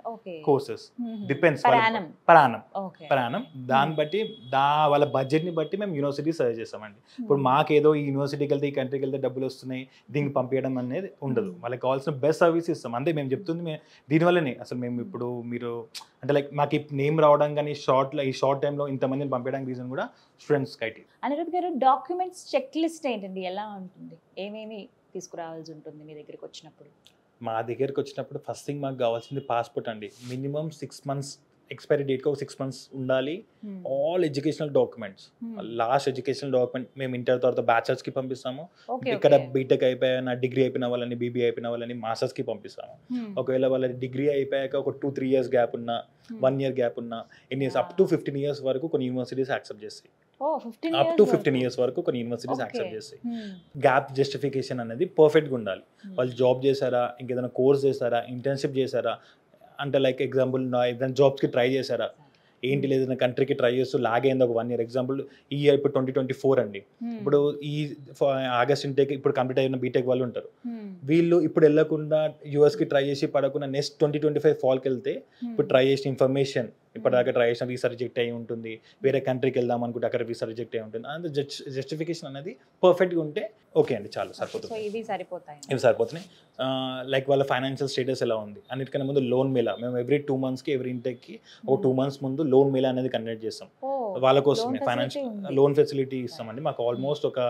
Speaker 1: okay
Speaker 2: courses depends
Speaker 1: Per annum.
Speaker 2: పరాణం
Speaker 1: ఓకే
Speaker 2: పరాణం దాన్ని బట్టి దా వాళ్ళ బడ్జెట్ని బట్టి మేము యూనివర్సిటీ సజెస్ట్ చేస్తామండి ఇప్పుడు మాకేదో ఈ యూనివర్సిటీకి వెళ్తే ఈ కంట్రీకి వెళ్తే డబ్బులు వస్తున్నాయి దీనికి పంపించడం అనేది ఉండదు
Speaker 1: Hmm.
Speaker 2: వాళ్ళకి కావాల్సిన బెస్ట్ సర్వీస్ ఇస్తాం అంతే మేము చెప్తుంది మే- దీనివల్లనే అసలు మేము ఇప్పుడు మీరు అంటే లైక్ మాకు ఈ నేమ్ రావడం కానీ షార్ట్ ఈ షార్ట్ టైంలో ఇంతమందిని పంపించడానికి రీజన్ కూడా స్టూడెంట్స్ కైటీ
Speaker 1: అనిరుద్ గారు డాక్యుమెంట్స్ చెక్ లిస్ట్ ఏంటండి ఎలా ఉంటుంది ఏమేమి తీసుకురావాల్సి ఉంటుంది మీ దగ్గరికి వచ్చినప్పుడు
Speaker 2: మా దగ్గరికి వచ్చినప్పుడు ఫస్ట్ థింగ్ మాకు కావాల్సింది పాస్పోర్ట్ అండి మినిమం సిక్స్ మంత్స్ ఎక్స్పైరీ డేట్కి ఒక సిక్స్ మంత్స్ ఉండాలి all educational documents last educational document మేము ఇంటర్ తర్వాత బ్యాచలర్స్కి పంపిస్తాము
Speaker 1: ఓకే
Speaker 2: ఇక్కడ బీటెక్ అయిపోయిన డిగ్రీ అయిపోయిన వాళ్ళని బీబీ అయిపోయిన వాళ్ళని మాస్టర్స్కి పంపిస్తాము ఒకవేళ వాళ్ళ డిగ్రీ అయిపోయాక ఒక టూ త్రీ ఇయర్స్ గ్యాప్ ఉన్నా వన్ ఇయర్ గ్యాప్ ఉన్నా ఎన్ని years up to fifteen years వరకు కొన్ని యూనివర్సిటీస్ యాక్సెప్ట్ చేస్తాయి
Speaker 1: ఓ fifteen
Speaker 2: up to fifteen years వరకు కొన్ని యూనివర్సిటీస్ యాక్సెప్ట్ చేస్తాయి గ్యాప్ జస్టిఫికేషన్ అనేది పర్ఫెక్ట్గా ఉండాలి వాళ్ళు జాబ్ చేశారా ఇంకేదైనా కోర్స్ చేశారా ఇంటర్న్షిప్ చేశారా అంటే లైక్ ఎగ్జాంపుల్ ఏదైనా జాబ్స్కి ట్రై చేశారా ఏంటి లేదు కంట్రీకి ట్రై చేస్తూ లాగైంది ఒక వన్ ఇయర్ ఎగ్జాంపుల్ ఈ ఇయర్ ఇప్పుడు ట్వంటీ ట్వంటీ ఫోర్ అండి ఇప్పుడు ఈ ఆగస్ట్ ఇంటేక్ ఇప్పుడు కంప్లీట్ అయిన బీటెక్ వాళ్ళు ఉంటారు వీళ్ళు ఇప్పుడు వెళ్ళకుండా యూఎస్కి ట్రై చేసి పడకుండా నెక్స్ట్ ట్వంటీ ట్వంటీ ఫైవ్ ఫాల్కి వెళ్తే ఇప్పుడు ట్రై చేసిన ఇన్ఫర్మేషన్ ఇప్పటిదాకా ట్రై చేసిన వీసా రిజెక్ట్ అయి ఉంటుంది వేరే కంట్రీకి వెళ్దాం అనుకుంటే అక్కడ వీసా రిజెక్ట్ అయి ఉంటుంది అంత జస్టిఫికేషన్ అనేది పర్ఫెక్ట్గా ఉంటే ఓకే అండి చాలు
Speaker 1: సో
Speaker 2: సరిపోతుంది
Speaker 1: ఇవి సరిపోతాయి
Speaker 2: ఇవి సరిపోతున్నాయి లైక్ వాళ్ళ ఫైనాన్షియల్ స్టేటస్ ఎలా ఉంది అన్నిటికన్నా ముందు లోన్ మేలా మేము ఎవ్రీ టూ మంత్స్కి ఎవ్రీ ఇంటెక్కి ఒక టూ మంత్స్ ముందు లోన్ మేలా అనేది కండక్ట్ చేస్తాం
Speaker 1: ఓ
Speaker 2: వాళ్ళ కోసమే
Speaker 1: facility
Speaker 2: ఫైనాన్షియల్
Speaker 1: ఉంది.
Speaker 2: లోన్ ఫెసిలిటీ ఇస్తామండి మాకు ఆల్మోస్ట్ ఒక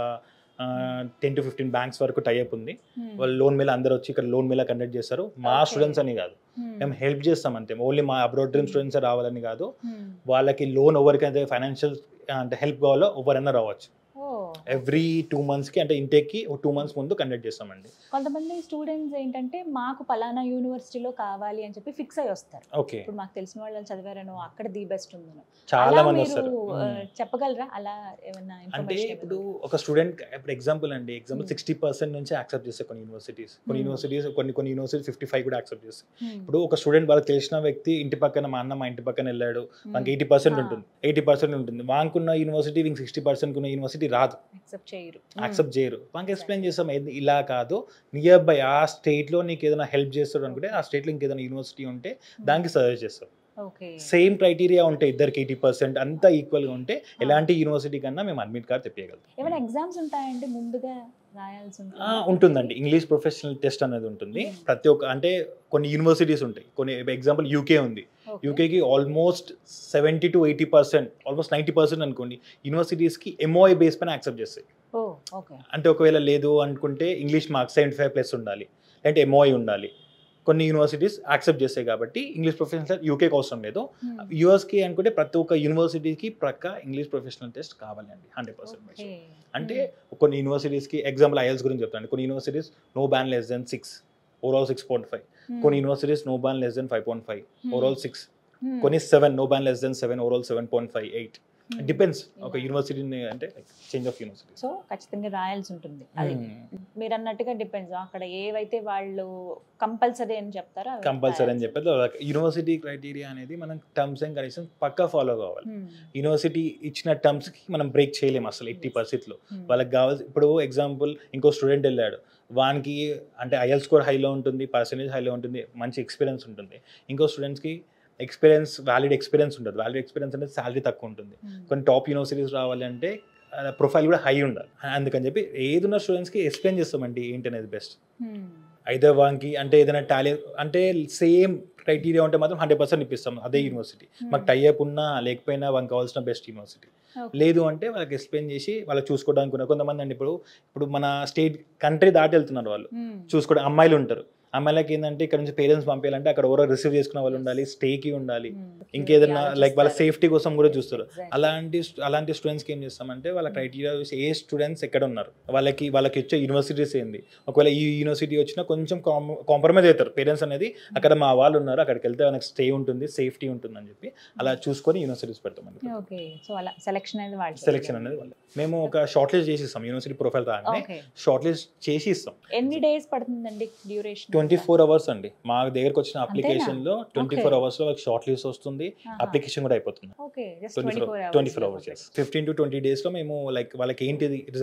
Speaker 2: టెన్ టు ఫిఫ్టీన్ బ్యాంక్స్ వరకు టైఅప్ ఉంది వాళ్ళు లోన్ మేళ అందరూ వచ్చి ఇక్కడ లోన్ మేళ కండక్ట్ చేస్తారు మా
Speaker 1: Okay.
Speaker 2: స్టూడెంట్స్ అని కాదు మేము హెల్ప్ చేస్తాం అంతే ఓన్లీ మా అబ్రాడ్ డ్రీమ్ స్టూడెంట్స్ రావాలని కాదు వాళ్ళకి లోన్ ఎవరికైతే ఫైనాన్షియల్ అంటే హెల్ప్ కావాలో ఎవరైనా రావచ్చు
Speaker 1: ఓ
Speaker 2: ఎవ్రీ టూ మంత్స్కి అంటే ఇంటేక్కి ఒక టూ మంత్స్ ముందు కండక్ట్ చేస్తామండి
Speaker 1: కొంతమంది స్టూడెంట్స్ ఏంటంటే మాకు పలానా యూనివర్సిటీలో కావాలి అని చెప్పి ఫిక్స్ అయ్యి వస్తారు
Speaker 2: ఓకే
Speaker 1: ఇప్పుడు మాకు తెలిసిన వాళ్ళు చదివారనో అక్కడ ది బెస్ట్ ఉందనో
Speaker 2: చాలా
Speaker 1: అలా
Speaker 2: మంది
Speaker 1: మీరు
Speaker 2: వస్తారు
Speaker 1: ఆ,
Speaker 2: మ్మ్.
Speaker 1: చెప్పగలరా అలా ఏమన్నా
Speaker 2: అంటే
Speaker 1: information
Speaker 2: ఇప్పుడు
Speaker 1: ఏమన్నా?
Speaker 2: ఒక స్టూడెంట్ ఇప్పుడు ఎగ్జాంపుల్ అండి ఎగ్జాంపుల్
Speaker 1: Hmm.
Speaker 2: సిక్స్టీ పర్సెంట్ నుంచి యాక్సెప్ట్ చేస్తాయి కొన్ని యూనివర్సిటీస్ కొన్ని
Speaker 1: Hmm.
Speaker 2: యూనివర్సిటీస్ కొన్ని కొన్ని యూనివర్సిటీస్ ఫిఫ్టీ ఫైవ్ కూడా యాక్సెప్ట్ చేస్తాయి
Speaker 1: మ్మ్.
Speaker 2: ఇప్పుడు ఒక స్టూడెంట్ వాళ్ళకి తెలిసిన వ్యక్తి ఇంటి పక్కన మా అన్న మా ఇంటి పక్కన వెళ్ళాడు మనకి ఎయిటీ పర్సెంట్
Speaker 1: Ah.
Speaker 2: ఉంటుంది ఎయిటీ పర్సెంట్ ఉంటుంది వానుకున్న యూనివర్సిటీ ఇంక సిక్స్టీ పర్సెంట్ ఉన్న యూనివర్సిటీ రాదు
Speaker 1: యాక్సెప్ట్ చేయరు
Speaker 2: యాక్సెప్ట్ చేయరు మనకి ఎక్స్ప్లెయిన్ చేస్తాం ఏది ఇలా కాదు నియర్ బై ఆ స్టేట్లో నీకు ఏదైనా హెల్ప్ చేస్తాడు అనుకుంటే ఆ స్టేట్లో ఇంకేదైనా యూనివర్సిటీ ఉంటే దానికి సజెస్ట్ చేస్తాం
Speaker 1: ఓకే
Speaker 2: సేమ్ క్రైటీరియా ఉంటే ఇద్దరికి ఎయిటీ పర్సెంట్ అంతా ఈక్వల్గా ఉంటే ఎలాంటి యూనివర్సిటీ కన్నా మేము అడ్మిట్ కార్డ్ తెప్పియగలుగుతాం
Speaker 1: ఏమైనా ఎగ్జామ్స్ ఉంటాయంటే ముందుగా రాయాల్సి
Speaker 2: ఆ, ఉంటుందండి ఇంగ్లీష్ ప్రొఫెషనల్ టెస్ట్ అనేది ఉంటుంది
Speaker 1: Hmm.
Speaker 2: ప్రతి ఒక్క అంటే కొన్ని యూనివర్సిటీస్ ఉంటాయి కొన్ని ఎగ్జాంపుల్ యూకే ఉంది యూకేకి almost seventy to eighty percent almost ninety percent అనుకోండి యూనివర్సిటీస్కి ఎంఓఐ బేస్ పైన యాక్సెప్ట్ చేస్తాయి
Speaker 1: ఓ ఓకే
Speaker 2: అంటే ఒకవేళ లేదు అనుకుంటే English marks seventy five plus ఉండాలి లేదంటే ఎంఓఐ ఉండాలి కొన్ని యూనివర్సిటీస్ యాక్సెప్ట్ చేస్తాయి కాబట్టి ఇంగ్లీష్ ప్రొఫెషనల్ యూకేకి అవసరం లేదు యూఎస్కి అనుకుంటే ప్రతి ఒక్క యూనివర్సిటీకి ప్రక్క ఇంగ్లీష్ ప్రొఫెషనల్ టెస్ట్ కావాలండి హండ్రెడ్ పర్సెంట్
Speaker 1: ఓకే
Speaker 2: అంటే కొన్ని యూనివర్సిటీస్కి ఎగ్జాంపుల్ ఐఎల్స్ గురించి చెప్తాను కొన్ని universities no band less than six overall six point five కొన్ని universities no band less than five point five overall six కొన్ని seven no band less than seven overall seven point five eight depends ఒక
Speaker 1: Yeah.
Speaker 2: యూనివర్సిటీని అంటే change of university
Speaker 1: so ఖచ్చితంగా రాయాల్సి ఉంటుంది అది మీరు అన్నట్టుగా డిపెండ్స్ అక్కడ ఏవైతే వాళ్ళు కంపల్సరీ అని చెప్తారో అవి
Speaker 2: కంపల్సరీ అని
Speaker 1: రాయాల్సి
Speaker 2: చెప్పేది యూనివర్సిటీ క్రైటీరియా అనేది మనం టర్మ్స్ అండ్ కండిషన్స్ పక్కా ఫాలో కావాలి
Speaker 1: ఉంటుంది.
Speaker 2: యూనివర్సిటీ ఇచ్చిన టర్మ్స్కి మనం బ్రేక్ చేయలేము అసలు ఎయిటీ పరిస్థితిలో
Speaker 1: Hmm.
Speaker 2: వాళ్ళకి కావాల్సి ఇప్పుడు ఎగ్జాంపుల్ ఇంకో స్టూడెంట్ వెళ్ళాడు వానికి అంటే ఐఎల్ స్కోర్ హైలో ఉంటుంది పర్సంటేజ్ హైలో ఉంటుంది మంచి ఎక్స్పీరియన్స్ ఉంటుంది ఇంకో స్టూడెంట్స్కి ఎక్స్పీరియన్స్ వ్యాలిడ్ ఎక్స్పీరియన్స్ ఉంటుంది వ్యాలిడ్ ఎక్స్పీరియన్స్ అనేది శాలరీ తక్కువ ఉంటుంది
Speaker 1: Hmm.
Speaker 2: కొన్ని టాప్ యూనివర్సిటీస్ రావాలి అంటే ప్రొఫైల్ కూడా హై ఉండాలి అందుకని చెప్పి ఏదున్న స్టూడెంట్స్కి ఎక్స్ప్లెయిన్ చేస్తామండి ఏంటి అనేది బెస్ట్
Speaker 1: Hmm.
Speaker 2: అయితే వానికి అంటే ఏదైనా టాలెంట్ అంటే సేమ్ క్రైటీరియా ఉంటే మాత్రం హండ్రెడ్ పర్సెంట్ ఇప్పిస్తాం అదే
Speaker 1: Hmm.
Speaker 2: University
Speaker 1: Hmm.
Speaker 2: మాకు టైఅప్ ఉన్నా లేకపోయినా వాళ్ళకి కావాల్సిన బెస్ట్ యూనివర్సిటీ
Speaker 1: Okay.
Speaker 2: లేదు అంటే వాళ్ళకి ఎక్స్ప్లెయిన్ చేసి వాళ్ళకి చూసుకోవడానికి ఉన్న కొంతమంది అండి ఇప్పుడు ఇప్పుడు మన స్టేట్ కంట్రీ దాటి వెళ్తున్నారు వాళ్ళు
Speaker 1: Hmm.
Speaker 2: చూసుకోవడం అమ్మాయిలు ఉంటారు అమ్మాయిలకి ఏంటంటే ఇక్కడ నుంచి పేరెంట్స్ పంపించాలంటే అక్కడ ఎవరో రిసీవ్ చేసుకున్న వాళ్ళు ఉండాలి స్టేకి ఉండాలి
Speaker 1: Hmm.
Speaker 2: ఇంకేదన్నా
Speaker 1: Security
Speaker 2: లైక్ వాళ్ళ
Speaker 1: ఆలోచిస్తారు.
Speaker 2: సేఫ్టీ కోసం కూడా చూస్తారు
Speaker 1: Exactly.
Speaker 2: అలాంటి అలాంటి స్టూడెంట్స్కి ఏం చేస్తామంటే వాళ్ళ క్రైటీరియా చూసి ఏ స్టూడెంట్స్ ఎక్కడ ఉన్నారు వాళ్ళకి వాళ్ళకి వచ్చే యూనివర్సిటీస్ ఏంది ఒకవేళ ఈ యూనివర్సిటీ వచ్చినా కొంచెం కాంప్రమైజ్ అవుతారు పేరెంట్స్ అనేది అక్కడ మా వాళ్ళు ఉన్నారు అక్కడికి వెళ్తే మనకి స్టే ఉంటుంది సేఫ్టీ ఉంటుంది అని చెప్పి అలా చూసుకొని యూనివర్సిటీస్ పెడతామండి
Speaker 1: ఓకే సో అలా సెలెక్షన్ అనేది వాళ్ళు
Speaker 2: సెలెక్షన్ అనేది వాళ్ళు మేము ఒక షార్ట్ లిస్ట్ చేసి ఇస్తాం యూనివర్సిటీ ప్రొఫైల్ రాగానే
Speaker 1: ఓకే
Speaker 2: షార్ట్ లిస్ట్ చేసి ఇస్తాం
Speaker 1: ఎన్ని డేస్ పడుతుందండి డ్యూరేషన్
Speaker 2: ట్వంటీ ఫోర్ అవర్స్ అండి మా దగ్గరకు వచ్చిన అప్లికేషన్ లో ట్వంటీ
Speaker 1: Okay.
Speaker 2: ఫోర్ అవర్స్ లో వాళ్ళకి షార్ట్ లిస్ట్ వస్తుంది అప్లికేషన్ కూడా అయిపోతుంది
Speaker 1: okay just
Speaker 2: twenty
Speaker 1: twenty
Speaker 2: four
Speaker 1: four
Speaker 2: twenty four hours fifteen to twenty days లో మేము లైక్ వాళ్ళకి ఏంటిది రిజల్ట్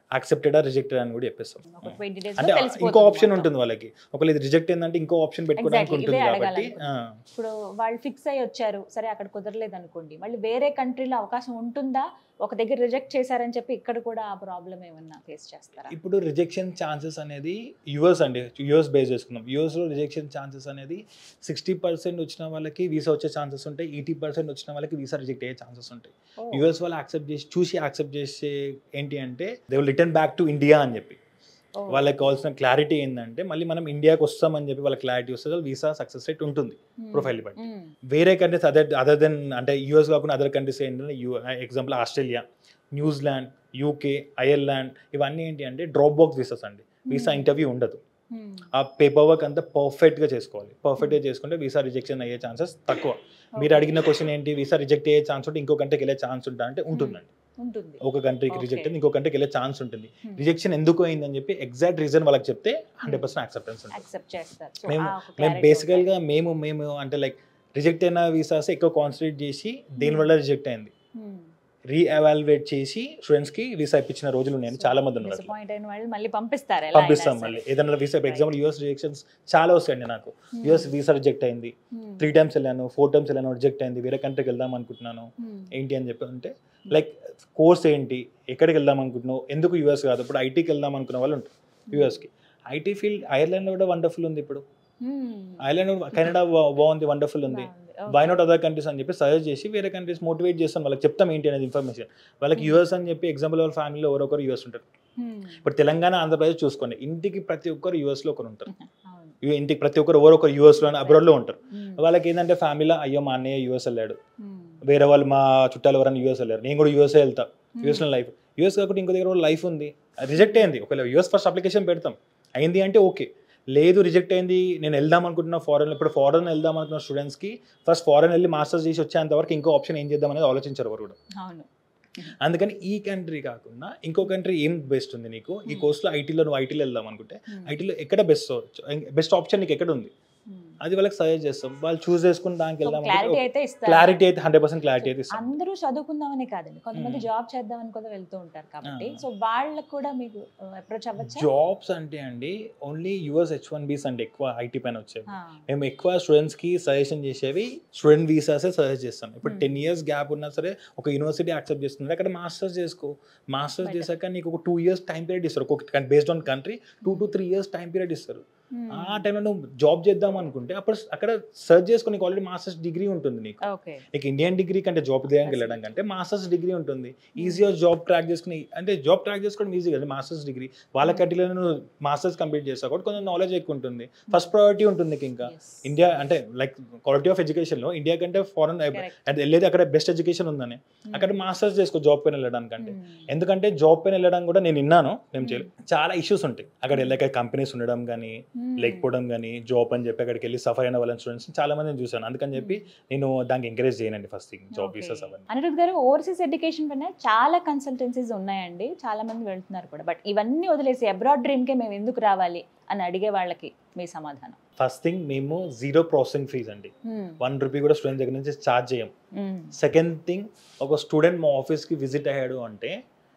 Speaker 2: యాక్సెప్టెడా రిజెక్టెడ్ అని కూడా చెప్పేస్తాం
Speaker 1: ఒక ట్వంటీ డేస్
Speaker 2: అంటే ఇంకో ఆప్షన్ ఉంటుంది వాళ్ళకి ఒకవేళ ఇది రిజెక్ట్ అయిందంటే ఇంకో ఆప్షన్ పెట్టుకోవడానికి
Speaker 1: Exactly,
Speaker 2: ఉంటుంది
Speaker 1: ఇదే
Speaker 2: కాబట్టి
Speaker 1: అడగాలనుకుంటున్నా. ఇప్పుడు వాళ్ళు ఫిక్స్ అయ్యి వచ్చారు సరే అక్కడ కుదరలేదు అనుకోండి మళ్ళీ వేరే కంట్రీలో అవకాశం ఉంటుందా ఒక దగ్గర రిజెక్ట్ చేశారని చెప్పి ఇక్కడ కూడా ఆ ప్రాబ్లం ఏమన్నా ఫేస్ చేస్తారా
Speaker 2: ఇప్పుడు రిజెక్షన్ ఛాన్సెస్ అనేది యుఎస్ అండి యుఎస్ బేస్ చేసుకున్నాం యుఎస్లో రిజెక్షన్ ఛాన్సెస్ అనేది సిక్స్టీ పర్సెంట్ వచ్చిన వాళ్ళకి వీసా వచ్చే ఛాన్సెస్ ఉంటాయి ఎయిటీ పర్సెంట్ వచ్చిన వాళ్ళకి వీసా రిజెక్ట్ అయ్యే ఛాన్సెస్ ఉంటాయి
Speaker 1: ఓ,
Speaker 2: యుఎస్ వాళ్ళు యాక్సెప్ట్ చేసి చూసి యాక్సెప్ట్ చేసే ఏంటి అంటే they will return back to India అని చెప్పి
Speaker 1: ఓ,
Speaker 2: వాళ్ళకి కావాల్సిన క్లారిటీ ఏంటంటే మళ్ళీ మనం ఇండియాకి వస్తామని చెప్పి వాళ్ళకి క్లారిటీ వస్తే వీసా సక్సెస్ రేట్ ఉంటుంది
Speaker 1: మ్మ్.
Speaker 2: ప్రొఫైల్ బట్టి
Speaker 1: మ్మ్.
Speaker 2: వేరే కంట్రీస్ అదర్ అదర్ దెన్ అంటే యూఎస్ కాకుండా అదర్ కంట్రీస్ ఏంటంటే you example Australia New Zealand UK Ireland ఇవన్నీ ఏంటి అంటే డ్రాప్ బాక్స్ వీసాస్ అండి వీసా
Speaker 1: మ్మ్.
Speaker 2: ఇంటర్వ్యూ ఉండదు
Speaker 1: మ్మ్.
Speaker 2: ఆ పేపర్ వర్క్ అంతా పర్ఫెక్ట్గా చేసుకోవాలి పర్ఫెక్ట్గా చేసుకుంటే వీసా రిజెక్షన్ అయ్యే ఛాన్సెస్ తక్కువ మీరు
Speaker 1: ఓకే.
Speaker 2: అడిగిన క్వశ్చన్ ఏంటి వీసా రిజెక్ట్ అయ్యే ఛాన్స్ ఉంటే ఇంకో కంట్రీకి వెళ్ళే ఛాన్స్ ఉంటా అంటే ఉంటుందండి
Speaker 1: ఉంటుంది
Speaker 2: ఒక కంట్రీకి
Speaker 1: Okay.
Speaker 2: రిజెక్ట్ అయింది ఇంకో కంట్రీకి వెళ్ళే ఛాన్స్ ఉంటుంది
Speaker 1: Hmm.
Speaker 2: రిజెక్షన్ ఎందుకు అయిందని చెప్పి ఎగ్జాక్ట్ రీజన్ వాళ్ళకి చెప్తే హండ్రెడ్ పర్సెంట్ యాక్సెప్టెన్స్ ఉంటుంది
Speaker 1: యాక్సెప్ట్ చేస్తారు So,
Speaker 2: మేము-
Speaker 1: ఆ ఒక
Speaker 2: మేము
Speaker 1: clarity
Speaker 2: బేసికల్గా మేము మేము అంటే లైక్ రిజెక్ట్ అయిన వీసాస్ ఎక్కువ కాన్సన్ట్రేట్ చేసి దేని వల్ల రిజెక్ట్ అయింది
Speaker 1: ఉంటుంది. మ్మ్.
Speaker 2: రీఎవాల్యుయేట్ చేసి స్టూడెంట్స్కి వీసా ఇప్పించిన రోజులు ఉన్నాయని చాలా మంది ఉన్నారు అట్లా.
Speaker 1: Disappoint అయిన వాళ్ళు మళ్ళీ పంపిస్తారు ఎలా అయినా
Speaker 2: పంపిస్తాం
Speaker 1: సరే.
Speaker 2: మళ్ళీ ఏదైనా visa
Speaker 1: Right.
Speaker 2: Example US rejections చాలా వస్తాయండి నాకు
Speaker 1: మ్మ్.
Speaker 2: యూఎస్ వీసా రిజెక్ట్ అయింది
Speaker 1: మ్మ్.
Speaker 2: త్రీ టైమ్స్ వెళ్ళాను ఫోర్ టైమ్స్ వెళ్ళాను రిజెక్ట్ అయింది వేరే కంట్రీకి వెళ్దాం అనుకుంటున్నాను
Speaker 1: మ్మ్.
Speaker 2: ఏంటి అని చెప్పి అంటే లైక్ కోర్స్ ఏంటి ఎక్కడికి వెళ్దాం అనుకుంటున్నావు ఎందుకు యూఎస్ కాదు ఇప్పుడు ఐటీకి వెళ్దాం అనుకున్న వాళ్ళు ఉంటారు యూఎస్కి ఐటీ ఫీల్డ్ ఐర్లాండ్లో కూడా వండర్ఫుల్ ఉంది ఇప్పుడు
Speaker 1: మ్మ్.
Speaker 2: ఐర్లాండ్ కెనడా బాగుంది వండర్ఫుల్ ఉంది
Speaker 1: బాగుంది. Okay.
Speaker 2: Why not other countries అని చెప్పి సజెస్ట్ చేసి వేరే కంట్రీస్ మోటివేట్ చేస్తాం వాళ్ళకి చెప్తాం ఏంటి అనేది ఇన్ఫర్మేషన్ వాళ్ళకి
Speaker 1: Hmm.
Speaker 2: యూఎస్ అని చెప్పి ఎగ్జాంపుల్ వాళ్ళ ఫ్యామిలీలో ఎవరొకరు యూఎస్ ఉంటారు
Speaker 1: మ్మ్.
Speaker 2: ఇప్పుడు తెలంగాణ ఆంధ్రప్రదేశ్ చూసుకోండి ఇంటికి ప్రతి ఒక్కరు యూఎస్లో ఒకరు ఉంటారు
Speaker 1: అవును.
Speaker 2: ఇవి ఇంటికి ప్రతి ఒక్కరు ఎవరో ఒకరు యూఎస్లో అబ్రాడ్లో ఉంటారు
Speaker 1: మ్మ్.
Speaker 2: వాళ్ళకి ఏంటంటే ఫ్యామిలీలో అయ్యో మా అన్నయ్య యూఎస్ వెళ్ళాడు
Speaker 1: మ్మ్.
Speaker 2: వేరే వాళ్ళు మా చుట్టాలు ఎవరైనా యూఎస్ వెళ్ళారు నేను కూడా యూఎస్ఏ వెళ్తా
Speaker 1: మ్మ్.
Speaker 2: యూఎస్లో లైఫ్ యూఎస్ కాకుండా ఇంకో దగ్గర లైఫ్ ఉంది రిజెక్ట్ అయింది ఒకవేళ యూఎస్ ఫస్ట్ అప్లికేషన్ పెడతాం అయింది అంటే ఓకే లేదు రిజెక్ట్ అయింది నేను వెళ్దాం అనుకుంటున్నా ఫారెన్ ఇప్పుడు ఫారెన్ వెళ్దాం అనుకున్న స్టూడెంట్స్కి ఫస్ట్ ఫారెన్ వెళ్ళి మాస్టర్స్ చేసి వచ్చేంత వరకు ఇంకో ఆప్షన్ ఏం చేద్దాం అనేది ఆలోచించారు ఎవరు కూడా
Speaker 1: అవును
Speaker 2: అందుకని ఈ కంట్రీ కాకుండా ఇంకో కంట్రీ ఏం బెస్ట్ ఉంది నీకు ఈ
Speaker 1: Hmm.
Speaker 2: కోర్స్లో ఐటీలో నువ్వు ఐటీలో వెళ్దాం అనుకుంటే
Speaker 1: మ్మ్.
Speaker 2: ఐటీలో ఎక్కడ బెస్ట్ బెస్ట్ ఆప్షన్ నీకు ఎక్కడ ఉంది
Speaker 1: మ్మ్.
Speaker 2: అది వాళ్ళకి సజెస్ట్ చేస్తాం వాళ్ళు చూస్ చేసుకుని దానికి వెళ్దాం
Speaker 1: క్లారిటీ అయితే ఇస్తారు
Speaker 2: క్లారిటీ అయితే హండ్రెడ్ పర్సెంట్ క్లారిటీ అయితే ఇస్తాం
Speaker 1: అందరూ చదువుకుందామని కాదండి కొంతమంది
Speaker 2: Hmm.
Speaker 1: జాబ్ చేద్దామని కూడా వెళ్తూ ఉంటారు కాబట్టి
Speaker 2: Ah.
Speaker 1: సో వాళ్ళకు కూడా మీకు అప్రోచ్ అవ్వచ్చా
Speaker 2: జాబ్స్ అంటే అండి ఓన్లీ యూఎస్ హెచ్ వన్ బీస్ అంటే ఎక్కువ ఐటీ పైన వచ్చేవి
Speaker 1: ఆ.
Speaker 2: మేము ఎక్కువ స్టూడెంట్స్కి సజెషన్ చేసేవి స్టూడెంట్ వీసాసే సజెస్ట్ చేస్తాం ఇప్పుడు
Speaker 1: Hmm.
Speaker 2: టెన్ ఇయర్స్ గ్యాప్ ఉన్నా సరే ఒక యూనివర్సిటీ యాక్సెప్ట్ చేస్తుంది అక్కడ మాస్టర్స్ చేసుకో మాస్టర్స్
Speaker 1: Better.
Speaker 2: చేశాక నీకు ఒక టూ ఇయర్స్ టైం పీరియడ్ ఇస్తారు ఒక based on country two to three years time period ఇస్తారు
Speaker 1: Hmm.
Speaker 2: ఆ టైంలో నువ్వు జాబ్ చేద్దాం అనుకుంటే అప్పుడు అక్కడ సర్చ్ చేసుకుని నీకు ఆల్రెడీ మాస్టర్స్ డిగ్రీ ఉంటుంది నీకు
Speaker 1: ఓకే
Speaker 2: నీకు ఇండియన్ డిగ్రీ కంటే జాబ్ దగ్గరికి వెళ్ళడం కంటే మాస్టర్స్ డిగ్రీ ఉంటుంది ఈజీగా జాబ్ ట్రాక్ చేసుకుని అంటే జాబ్ ట్రాక్ చేసుకోవడం ఈజీ కదా మాస్టర్స్ డిగ్రీ వాళ్ళ
Speaker 1: Hmm.
Speaker 2: కంట్రీలో నువ్వు మాస్టర్స్ కంప్లీట్ చేస్తావు కాబట్టి కొంచెం నాలెడ్జ్ ఎక్కువ ఉంటుంది ఫస్ట్ ప్రయారిటీ ఉంటుంది నీకు ఇంకా
Speaker 1: Yes.
Speaker 2: ఇండియా అంటే లైక్ క్వాలిటీ ఆఫ్ ఎడ్యుకేషన్లో ఇండియా కంటే ఫారెన్
Speaker 1: Correct.
Speaker 2: అది వెళ్ళేది అక్కడ బెస్ట్ ఎడ్యుకేషన్ ఉందని
Speaker 1: Hmm.
Speaker 2: అక్కడ మాస్టర్స్ చేసుకో జాబ్ పైన వెళ్ళడానికంటే
Speaker 1: Hmm.
Speaker 2: ఎందుకంటే జాబ్ పైన వెళ్ళడం కూడా నేను విన్నాను మేము
Speaker 1: Hmm.
Speaker 2: చేయలేదు చాలా ఇష్యూస్ ఉంటాయి అక్కడ వెళ్ళాక కంపెనీస్ ఉండడం కానీ
Speaker 1: Hmm.
Speaker 2: లేకపోవడం కానీ జాబ్ అని చెప్పి అక్కడికి వెళ్ళి సఫర్ అయిన వాళ్ళ స్టూడెంట్స్ చాలా మందిని చూశాను అందుకని చెప్పి నేను దానికి ఎంకరేజ్ చేయనండి first thing job
Speaker 1: Okay.
Speaker 2: Visas అవన్నీ
Speaker 1: అనిరుద్ గారు ఓవర్సీస్ ఎడ్యుకేషన్ పైన చాలా కన్సల్టెన్సీస్ ఉన్నాయండి చాలా మంది వెళ్తున్నారు కూడా బట్ ఇవన్నీ వదిలేసి అబ్రాడ్ డ్రీమ్ కే మేము ఎందుకు రావాలి అని అడిగే వాళ్ళకి మీ సమాధానం
Speaker 2: ఫస్ట్ థింగ్ మేము జీరో ప్రాసెసింగ్ ఫీజ్ అండి
Speaker 1: Hmm.
Speaker 2: వన్ రూపీ కూడా స్టూడెంట్ దగ్గర నుంచి ఛార్జ్ చేయం
Speaker 1: Hmm.
Speaker 2: సెకండ్ థింగ్ ఒక స్టూడెంట్ మా ఆఫీస్కి విజిట్ అయ్యాడు అంటే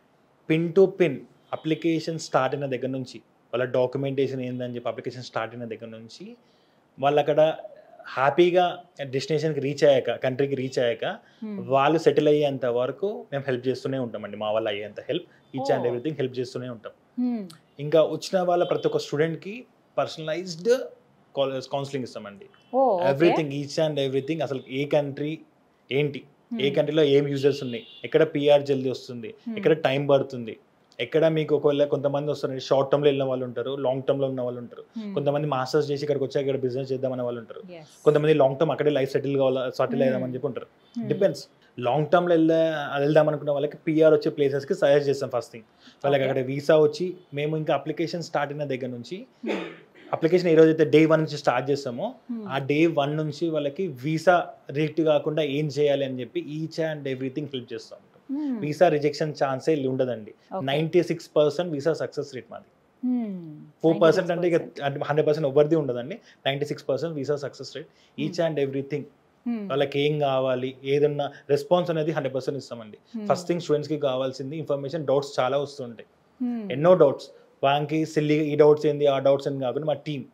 Speaker 2: pin to pin application start అయిన దగ్గర నుంచి వాళ్ళ డాక్యుమెంటేషన్ ఏందని చెప్పి అప్లికేషన్ స్టార్ట్ అయిన దగ్గర నుంచి వాళ్ళు అక్కడ హ్యాపీగా డెస్టినేషన్కి రీచ్ అయ్యాక కంట్రీకి రీచ్ అయ్యాక
Speaker 1: Hmm.
Speaker 2: వాళ్ళు సెటిల్ అయ్యేంత వరకు మేము హెల్ప్ చేస్తూనే ఉంటామండి మా వాళ్ళు అయ్యేంత help each and
Speaker 1: Oh.
Speaker 2: Everything help చేస్తూనే ఉంటాం
Speaker 1: Hmm.
Speaker 2: ఇంకా వచ్చిన వాళ్ళ ప్రతి ఒక్క స్టూడెంట్కి పర్సనలైజ్డ్ కౌన్సిలింగ్ ఇస్తామండి
Speaker 1: ఓ okay.
Speaker 2: Everything each and everything అసలు ఏ కంట్రీ ఏంటి
Speaker 1: Hmm.
Speaker 2: ఏ కంట్రీలో ఏం యూజర్స్ ఉన్నాయి ఎక్కడ పిఆర్ జల్దీ వస్తుంది
Speaker 1: Hmm.
Speaker 2: ఎక్కడ టైం పడుతుంది ఎక్కడ మీకు ఒకవేళ కొంతమంది వస్తారు షార్ట్ టర్మ్లో వెళ్ళిన వాళ్ళు ఉంటారు లాంగ్ టర్మ్లో ఉన్న వాళ్ళు ఉంటారు
Speaker 1: Hmm.
Speaker 2: కొంతమంది మాస్టర్స్ చేసి ఇక్కడికి వచ్చాక ఇక్కడ బిజినెస్ చేద్దామనే వాళ్ళు ఉంటారు
Speaker 1: Yes.
Speaker 2: కొంతమంది లాంగ్ టర్మ్ అక్కడే లైఫ్ సెటిల్ కావాలా సెటిల్
Speaker 1: Hmm.
Speaker 2: అయ్యామని చెప్పి ఉంటారు
Speaker 1: Hmm.
Speaker 2: డిపెండ్స్ లాంగ్ టర్మ్లో వెళ్దా వెళ్దాం అనుకున్న వాళ్ళకి పిఆర్ వచ్చే ప్లేసెస్కి సజెస్ట్ చేస్తాం ఫస్ట్ థింగ్ వాళ్ళకి
Speaker 1: Okay.
Speaker 2: అక్కడ వీసా వచ్చి మేము ఇంకా అప్లికేషన్ స్టార్ట్ అయిన దగ్గర నుంచి
Speaker 1: Hmm.
Speaker 2: అప్లికేషన్ ఏ రోజైతే డే వన్ నుంచి స్టార్ట్ చేస్తామో
Speaker 1: Hmm.
Speaker 2: ఆ డే వన్ నుంచి వాళ్ళకి వీసా రిజెక్ట్ కాకుండా ఏం చేయాలి అని చెప్పి ఈచ్ అండ్ ఎవ్రీథింగ్ హెల్ప్ చేస్తాం
Speaker 1: Hmm.
Speaker 2: వీసా రిజెక్షన్ ఛాన్సే ఉండదండి
Speaker 1: Okay.
Speaker 2: Ninety six percent visa success rate మాది
Speaker 1: Hmm.
Speaker 2: ఫోర్ పర్సెంట్ అంటే ఇక
Speaker 1: 96%.
Speaker 2: హండ్రెడ్ పర్సెంట్ ఎవరిది ఉండదండి ninety six percent visa success rate each and everything
Speaker 1: Hmm.
Speaker 2: వాళ్ళకి ఏం కావాలి ఏదన్నా రెస్పాన్స్ అనేది హండ్రెడ్ పర్సెంట్ ఇస్తామండి
Speaker 1: Hmm.
Speaker 2: ఫస్ట్ థింగ్ స్టూడెంట్స్కి కావాల్సింది ఇన్ఫర్మేషన్ డౌట్స్ చాలా వస్తుంటాయి ఎన్నో డౌట్స్ వానికి సిల్లి ఈ డౌట్స్ ఏంది ఆ డౌట్స్ ఏంది కాకుండా మా టీం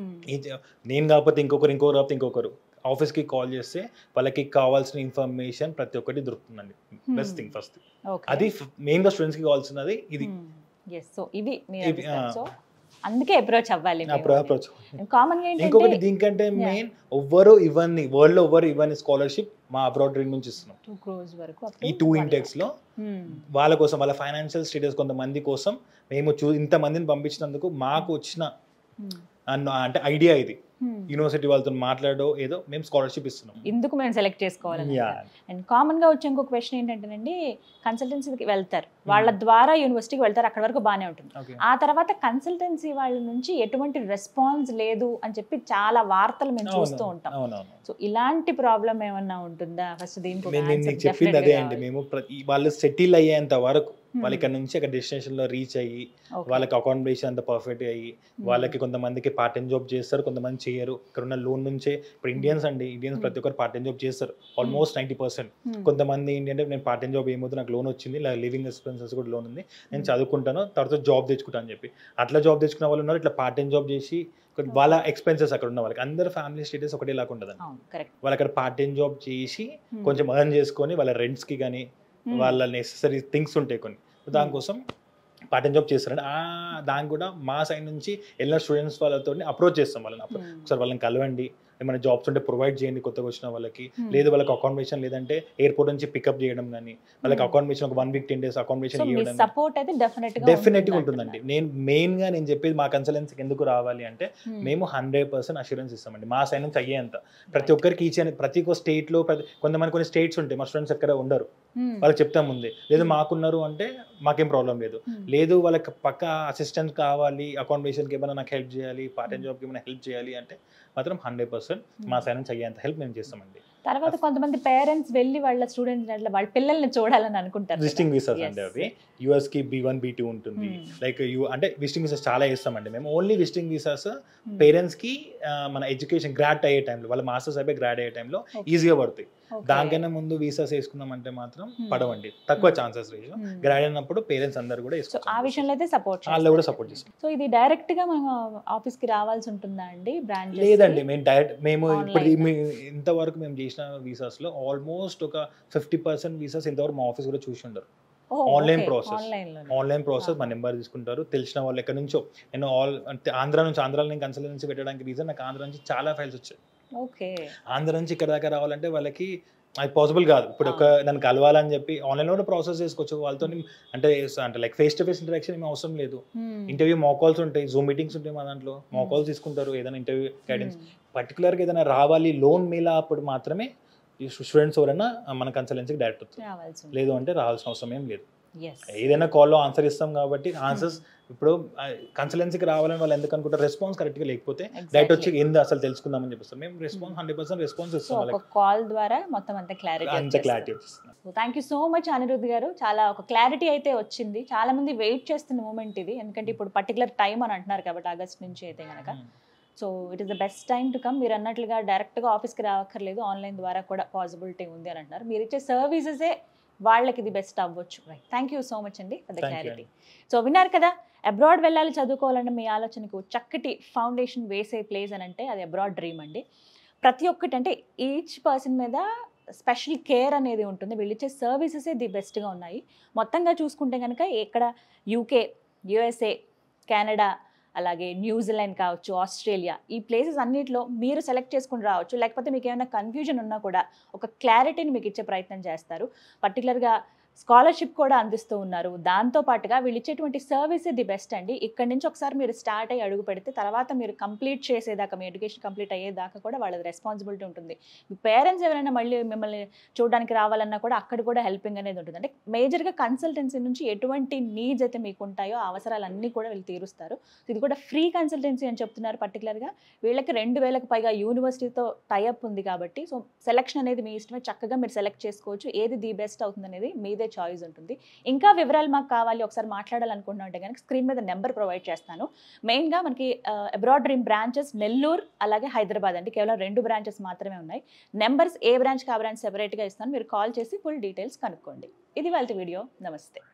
Speaker 2: నేను కాకపోతే ఇంకొకరు ఇంకొకరు కాకపోతే ఇంకొకరు ఆఫీస్కి కాల్ చేస్తే వాళ్ళకి కావాల్సిన ఇన్ఫర్మేషన్ ప్రతి ఒక్కటి దొరుకుతుందండి బెస్ట్ థింగ్ ఫస్ట్ అది మెయిన్గా స్టూడెంట్స్కి కావాల్సినది ఇది
Speaker 1: ఎస్ సో ఇవి
Speaker 2: ఇవి, ఆ.
Speaker 1: సో అందుకే అప్రోచ్ అవ్వాలి
Speaker 2: అప్రోచ్
Speaker 1: కామన్ గా
Speaker 2: ఇంకొకటి
Speaker 1: ఏంటంటే
Speaker 2: దీనికంటే మెయిన్ ఎవ్వరు ఇవన్నీ వరల్డ్ లో ఎవ్వరు ఇవన్నీ స్కాలర్షిప్ మా అబ్రాడ్ డ్రీమ్ నుంచి ఇస్తున్నాం
Speaker 1: టూ క్రోస్ వరకు up
Speaker 2: ఈ
Speaker 1: to
Speaker 2: టూ
Speaker 1: one
Speaker 2: ఇంటెక్స్ లో
Speaker 1: lakh. Hmm.
Speaker 2: వాళ్ళ కోసం వాళ్ళ ఫైనాన్షియల్ స్టేటస్ కొంతమంది కోసం మేము చూ ఇంతమందిని పంపించినందుకు మాకు వచ్చిన
Speaker 1: Hmm.
Speaker 2: అన్న- అంటే ఐడియా ఇది
Speaker 1: Hmm.
Speaker 2: యూనివర్సిటీ వాళ్ళతో మాట్లాడో ఏదో మేము స్కాలర్షిప్ ఇస్తున్నాం
Speaker 1: ఇందుకు మేము సెలెక్ట్ చేసుకోవాలని
Speaker 2: యా
Speaker 1: అండ్ కామన్ గా వచ్చే ఇంకొక క్వశ్చన్ ఏంటంటేనండి కన్సల్టెన్సీకి వెళ్తారు వాళ్ళ ద్వారా యూనివర్సిటీకి వెళ్తారు అక్కడ వరకు బాగానే ఉంటుంది
Speaker 2: ఓకే
Speaker 1: ఆ తర్వాత కన్సల్టెన్సీ వాళ్ళ నుంచి ఎటువంటి రెస్పాన్స్ లేదు అని చెప్పి చాలా వార్తలు మేము చూస్తూ ఉంటాం
Speaker 2: అవునవును
Speaker 1: సో ఇలాంటి ప్రాబ్లం ఏమన్నా ఉంటుందా ఫస్ట్ దీనికి ఒక
Speaker 2: నేను నేను
Speaker 1: answer
Speaker 2: నీకు చెప్పింది
Speaker 1: definitely
Speaker 2: అదే అండి
Speaker 1: కావాలి.
Speaker 2: మేము ప్రతి వాళ్ళు సెటిల్ అయ్యేంత వరకు
Speaker 1: Hmm.
Speaker 2: వాళ్ళ ఇక్కడ నుంచి అక్కడ డెస్టినేషన్ లో రీచ్ అయ్యి
Speaker 1: Okay.
Speaker 2: వాళ్ళకి అకామిడేషన్ అంత పర్ఫెక్ట్ అయ్యి
Speaker 1: Hmm.
Speaker 2: వాళ్ళకి కొంతమందికి పార్ట్ టైం జాబ్ చేస్తారు కొంతమంది చేయరు ఇక్కడ ఉన్న లోన్ నుంచే ఇప్పుడు ఇండియన్స్ అండి ఇండియన్స్
Speaker 1: Hmm.
Speaker 2: ప్రతి ఒక్కరు పార్ట్ టైం జాబ్ చేస్తారు ఆల్మోస్ట్ నైంటీ పర్సెంట్
Speaker 1: Hmm.
Speaker 2: కొంతమంది ఏంటంటే నేను పార్ట్ టైం జాబ్ ఏమవుతుంది నాకు లోన్ వచ్చింది ఇలా లివింగ్ ఎక్స్పెన్సెస్ కూడా లోన్ ఉంది నేను
Speaker 1: Hmm.
Speaker 2: చదువుకుంటాను తర్వాత జాబ్ తెచ్చుకుంటాను అని చెప్పి అట్లా జాబ్ తెచ్చుకున్న వాళ్ళు ఉన్నారు ఇట్లా పార్ట్ టైం జాబ్ చేసి కొంచెం వాళ్ళ ఎక్స్పెన్సెస్ అక్కడ ఉన్న వాళ్ళకి అందరు ఫ్యామిలీ స్టేటస్ ఒకటే లాగా ఉండదు
Speaker 1: అవును కరెక్ట్
Speaker 2: వాళ్ళు అక్కడ పార్ట్ టైం జాబ్ చేసి కొంచెం ఎర్న్ చేసుకొని వాళ్ళ రెంట్స్కి కానీ వాళ్ళ నెసెసరీ థింగ్స్ ఉంటాయి కొన్ని దానికోసం పార్ట్ టైం జాబ్ చేస్తారండి ఆ దానికి కూడా మా సైడ్ నుంచి వెళ్ళిన స్టూడెంట్స్ వాళ్ళతో అప్రోచ్ చేస్తాం వాళ్ళని అప్రో- ఒకసారి వాళ్ళని కలవండి ఏమైనా జాబ్స్ ఉంటే ప్రొవైడ్ చేయండి కొత్తగా వచ్చిన వాళ్ళకి లేదు వాళ్ళకి అకామిడేషన్ లేదంటే ఎయిర్పోర్ట్ నుంచి పికప్ చేయడం కానీ వాళ్ళకి
Speaker 1: Hmm.
Speaker 2: అకామిడేషన్ ఒక one week ten days
Speaker 1: so
Speaker 2: accommodation
Speaker 1: మీ
Speaker 2: ఇవ్వడం
Speaker 1: సపోర్ట్ అయితే డెఫినెట్ గా
Speaker 2: డెఫినెట్గా ఉంటుందండి నేను మెయిన్ గా నేను చెప్పేది మా కన్సల్టెన్సీకి ఎందుకు రావాలి అంటే మేము హండ్రెడ్ పర్సెంట్ అష్యూరెన్స్ ఇస్తామండి మా సైడ్ నుంచి అయ్యేంత ప్రతి ఒక్కరికి ఈచ్ అని ప్రతి ఒక్క స్టేట్ లో ప్రతి కొంతమంది కొన్ని స్టేట్స్ ఉంటాయి మా స్టూడెంట్స్ ఎక్కడ ఉండరు వాళ్ళకి చెప్తాం ముందే లేదు
Speaker 1: Hmm.
Speaker 2: మాకున్నారు అంటే మాకేం ప్రాబ్లం లేదు లేదు వాళ్ళకి పక్క అసిస్టెంట్ కావాలి అకామిడేషన్కి ఏమైనా నాకు హెల్ప్ చేయాలి పార్ట్ టైం
Speaker 1: Hmm.
Speaker 2: జాబ్కి ఏమైనా హెల్ప్ చేయాలి అంటే మాత్రం హండ్రెడ్ పర్సెంట్ మా సైడ్ నుంచి అయ్యేంత హెల్ప్ మేము చేస్తామండి
Speaker 1: తర్వాత కొంతమంది పేరెంట్స్ వెళ్ళి వాళ్ళ స్టూడెంట్స్ అట్లా వాళ్ళ పిల్లల్ని చూడాలని అనుకుంటారు కదా.
Speaker 2: Visiting visas
Speaker 1: Yes.
Speaker 2: అండి అవి యుఎస్ కి బి వన్ బి టూ ఉంటుంది
Speaker 1: Hmm.
Speaker 2: లైక్ యూ అంటే విజిటింగ్ వీసాస్ చాలా ఇస్తామండి మేము only visiting visas
Speaker 1: Hmm.
Speaker 2: Parents కి ఆ, మన ఎడ్యుకేషన్ గ్రాడ్ అయ్యే టైంలో వాళ్ళ మాస్టర్స్ అయిపోయి గ్రాడ్ అయ్యే టైంలో
Speaker 1: Okay.
Speaker 2: ఈజీగా పడతాయి
Speaker 1: Okay.
Speaker 2: దానికన్నా ముందు వీసాస్ వేసుకున్నామంటే మాత్రం
Speaker 1: Hmm.
Speaker 2: పడవండి తక్కువ ఛాన్సెస్ రేషియో
Speaker 1: Hmm.
Speaker 2: గ్రాడ్ అయినప్పుడు పేరెంట్స్ అందరు కూడా
Speaker 1: సో ఆ
Speaker 2: వేసుకోవచ్చు
Speaker 1: విషయంలో అయితే సపోర్ట్
Speaker 2: వాళ్ళు కూడా సపోర్ట్ చేస్తాం
Speaker 1: సో ఇది డైరెక్ట్ గా మనం ఆఫీస్ కి రావాల్సి ఉంటుందా అండి బ్రాంచ్
Speaker 2: లేదండి మేము డైరెక్ట్ మేము ఇప్పుడు
Speaker 1: Online.
Speaker 2: మీ- ఇంతవరకు మేము చేసిన వీసాస్ లో ఆల్మోస్ట్ ఒక ఫిఫ్టీ పర్సెంట్ వీసాస్ ఇంతవరకు మా ఆఫీస్ కూడా చూసి ఉండరు online process.
Speaker 1: ఆన్లైన్ లో
Speaker 2: ఆన్లైన్ ప్రాసెస్
Speaker 1: Ah.
Speaker 2: మా నెంబర్ తీసుకుంటారు తెలిసిన వాళ్ళు ఎక్కడి నుంచో నేను ఆల్ అంటే ఆంధ్ర నుంచి ఆంధ్రాలో నేను కన్సల్టెన్సీ పెట్టడానికి రీజన్ నాకు ఆంధ్ర నుంచి చాలా ఫైల్స్ వచ్చాయి
Speaker 1: ఓకే
Speaker 2: ఆంధ్ర నుంచి ఇక్కడ దాకా రావాలంటే వాళ్ళకి అది పాసిబుల్ కాదు ఇప్పుడు ఒక నన్ను కలవాలని చెప్పి ఆన్లైన్లో కూడా ప్రాసెస్ చేసుకోవచ్చు వాళ్ళతో అంటే అంటే like face to face interaction ఏమి అవసరం లేదు ఇంటర్వ్యూ కాల్స్ ఉంటాయి జూమ్ మీటింగ్స్ ఉంటాయి మా దాంట్లో
Speaker 1: Hmm.
Speaker 2: కాల్స్ తీసుకుంటారు ఏదైనా ఇంటర్వ్యూ గైడెన్స్ పర్టికులర్గా ఏదైనా రావాలి లోన్ మీలా అప్పుడు మాత్రమే ఈ స్టూడెంట్స్ ఎవరైనా మన కన్సల్టెన్సీకి డైరెక్ట్ వస్తుంది
Speaker 1: రావాల్సి ఉంటుంది
Speaker 2: లేదు అంటే రావాల్సిన అవసరం ఏం లేదు
Speaker 1: ఎస్
Speaker 2: ఏదైనా కాల్లో ఆన్సర్ ఇస్తాం కాబట్టి ఆన్సర్స్ ఇప్పుడు కన్సల్టెన్సీకి రావాలని వాళ్ళు ఎందుకు అనుకుంటారు రెస్పాన్స్ కరెక్ట్గా లేకపోతే డైరెక్ట్ వచ్చి ఏంది అసలు తెలుసుకుందామని చెప్పిస్తాం మేము response hundred percent response
Speaker 1: so
Speaker 2: ఇస్తాం
Speaker 1: ఒక
Speaker 2: వాళ్ళకి
Speaker 1: కాల్ ద్వారా మొత్తం అంత క్లారిటీ
Speaker 2: అంత క్లారిటీ వచ్చిస్తుంది
Speaker 1: thank you so much Anirudh గారు చాలా ఒక క్లారిటీ అయితే వచ్చింది చాలా మంది వెయిట్ చేస్తున్న మూమెంట్ ఇది ఎందుకంటే ఇప్పుడు పర్టికులర్ టైం అని అంటున్నారు కాబట్టి ఆగస్ట్ నుంచి అయితే కనుక so it is the best time to come మీరు అన్నట్లుగా డైరెక్ట్గా ఆఫీస్కి రావక్కర్లేదు ఆన్లైన్ ద్వారా కూడా పాసిబిలిటీ ఉంది అని అంటున్నారు మీరు ఇచ్చే సర్వీసెసే వాళ్ళకి ఇది బెస్ట్ అవ్వచ్చు right thank you so much అండి for the
Speaker 2: Thank you
Speaker 1: clarity so విన్నారు కదా అబ్రాడ్ వెళ్ళాలి చదువుకోవాలన్న మీ ఆలోచనకు చక్కటి ఫౌండేషన్ వేసే ప్లేస్ అని అంటే అది అబ్రాడ్ డ్రీమ్ అండి ప్రతి ఒక్కటి అంటే ఈచ్ పర్సన్ మీద స్పెషల్ కేర్ అనేది ఉంటుంది వీళ్ళు ఇచ్చే సర్వీసెసే ది బెస్ట్గా ఉన్నాయి మొత్తంగా చూసుకుంటే కనుక ఇక్కడ యూకే యుఎస్ఏ కెనడా అలాగే న్యూజిలాండ్ కావచ్చు ఆస్ట్రేలియా ఈ ప్లేసెస్ అన్నిటిలో మీరు సెలెక్ట్ చేసుకుని రావచ్చు లేకపోతే మీకు ఏమైనా కన్ఫ్యూజన్ ఉన్నా కూడా ఒక క్లారిటీని మీకు ఇచ్చే ప్రయత్నం చేస్తారు పర్టికులర్గా స్కాలర్షిప్ కూడా అందిస్తూ ఉన్నారు దాంతో పాటుగా వీళ్ళు ఇచ్చేటువంటి సర్వీస్ ది బెస్ట్ అండి ఇక్కడ నుంచి ఒకసారి మీరు స్టార్ట్ అయ్యి అడుగు పెడితే తర్వాత మీరు కంప్లీట్ చేసేదాకా మీ ఎడ్యుకేషన్ కంప్లీట్ అయ్యేదాకా కూడా వాళ్ళది రెస్పాన్సిబిలిటీ ఉంటుంది మీ పేరెంట్స్ ఎవరైనా మళ్ళీ మిమ్మల్ని చూడడానికి రావాలన్నా కూడా అక్కడ కూడా హెల్పింగ్ అనేది ఉంటుంది అంటే మేజర్గా కన్సల్టెన్సీ నుంచి ఎటువంటి నీడ్స్ అయితే మీకు ఉంటాయో ఆ అవసరాలన్నీ కూడా వీళ్ళు తీరుస్తారు ఇది కూడా ఫ్రీ కన్సల్టెన్సీ అని చెప్తున్నారు పర్టికులర్గా వీళ్ళకి రెండు వేలకు పైగా యూనివర్సిటీతో టైఅప్ ఉంది కాబట్టి సో సెలక్షన్ అనేది మీ ఇష్టమే చక్కగా మీరు సెలెక్ట్ చేసుకోవచ్చు ఏది ది బెస్ట్ అవుతుంది అనేది మీదే చాయిస్ ఉంటుంది ఇంకా వివరాలు మాకు కావాలి ఒకసారి మాట్లాడాలనుకుంటున్నా అంటే కనుక స్క్రీన్ మీద నెంబర్ ప్రొవైడ్ చేస్తాను మెయిన్గా మనకి అబ్రాడ్ డ్రీమ్ బ్రాంచెస్ నెల్లూరు అలాగే హైదరాబాద్ అండి కేవలం రెండు బ్రాంచెస్ మాత్రమే ఉన్నాయి నెంబర్స్ ఏ బ్రాంచ్కి ఆ బ్రాంచ్ సెపరేట్గా ఇస్తాను మీరు కాల్ చేసి ఫుల్ డీటెయిల్స్ కనుక్కోండి ఇది వాళ్ళ వీడియో నమస్తే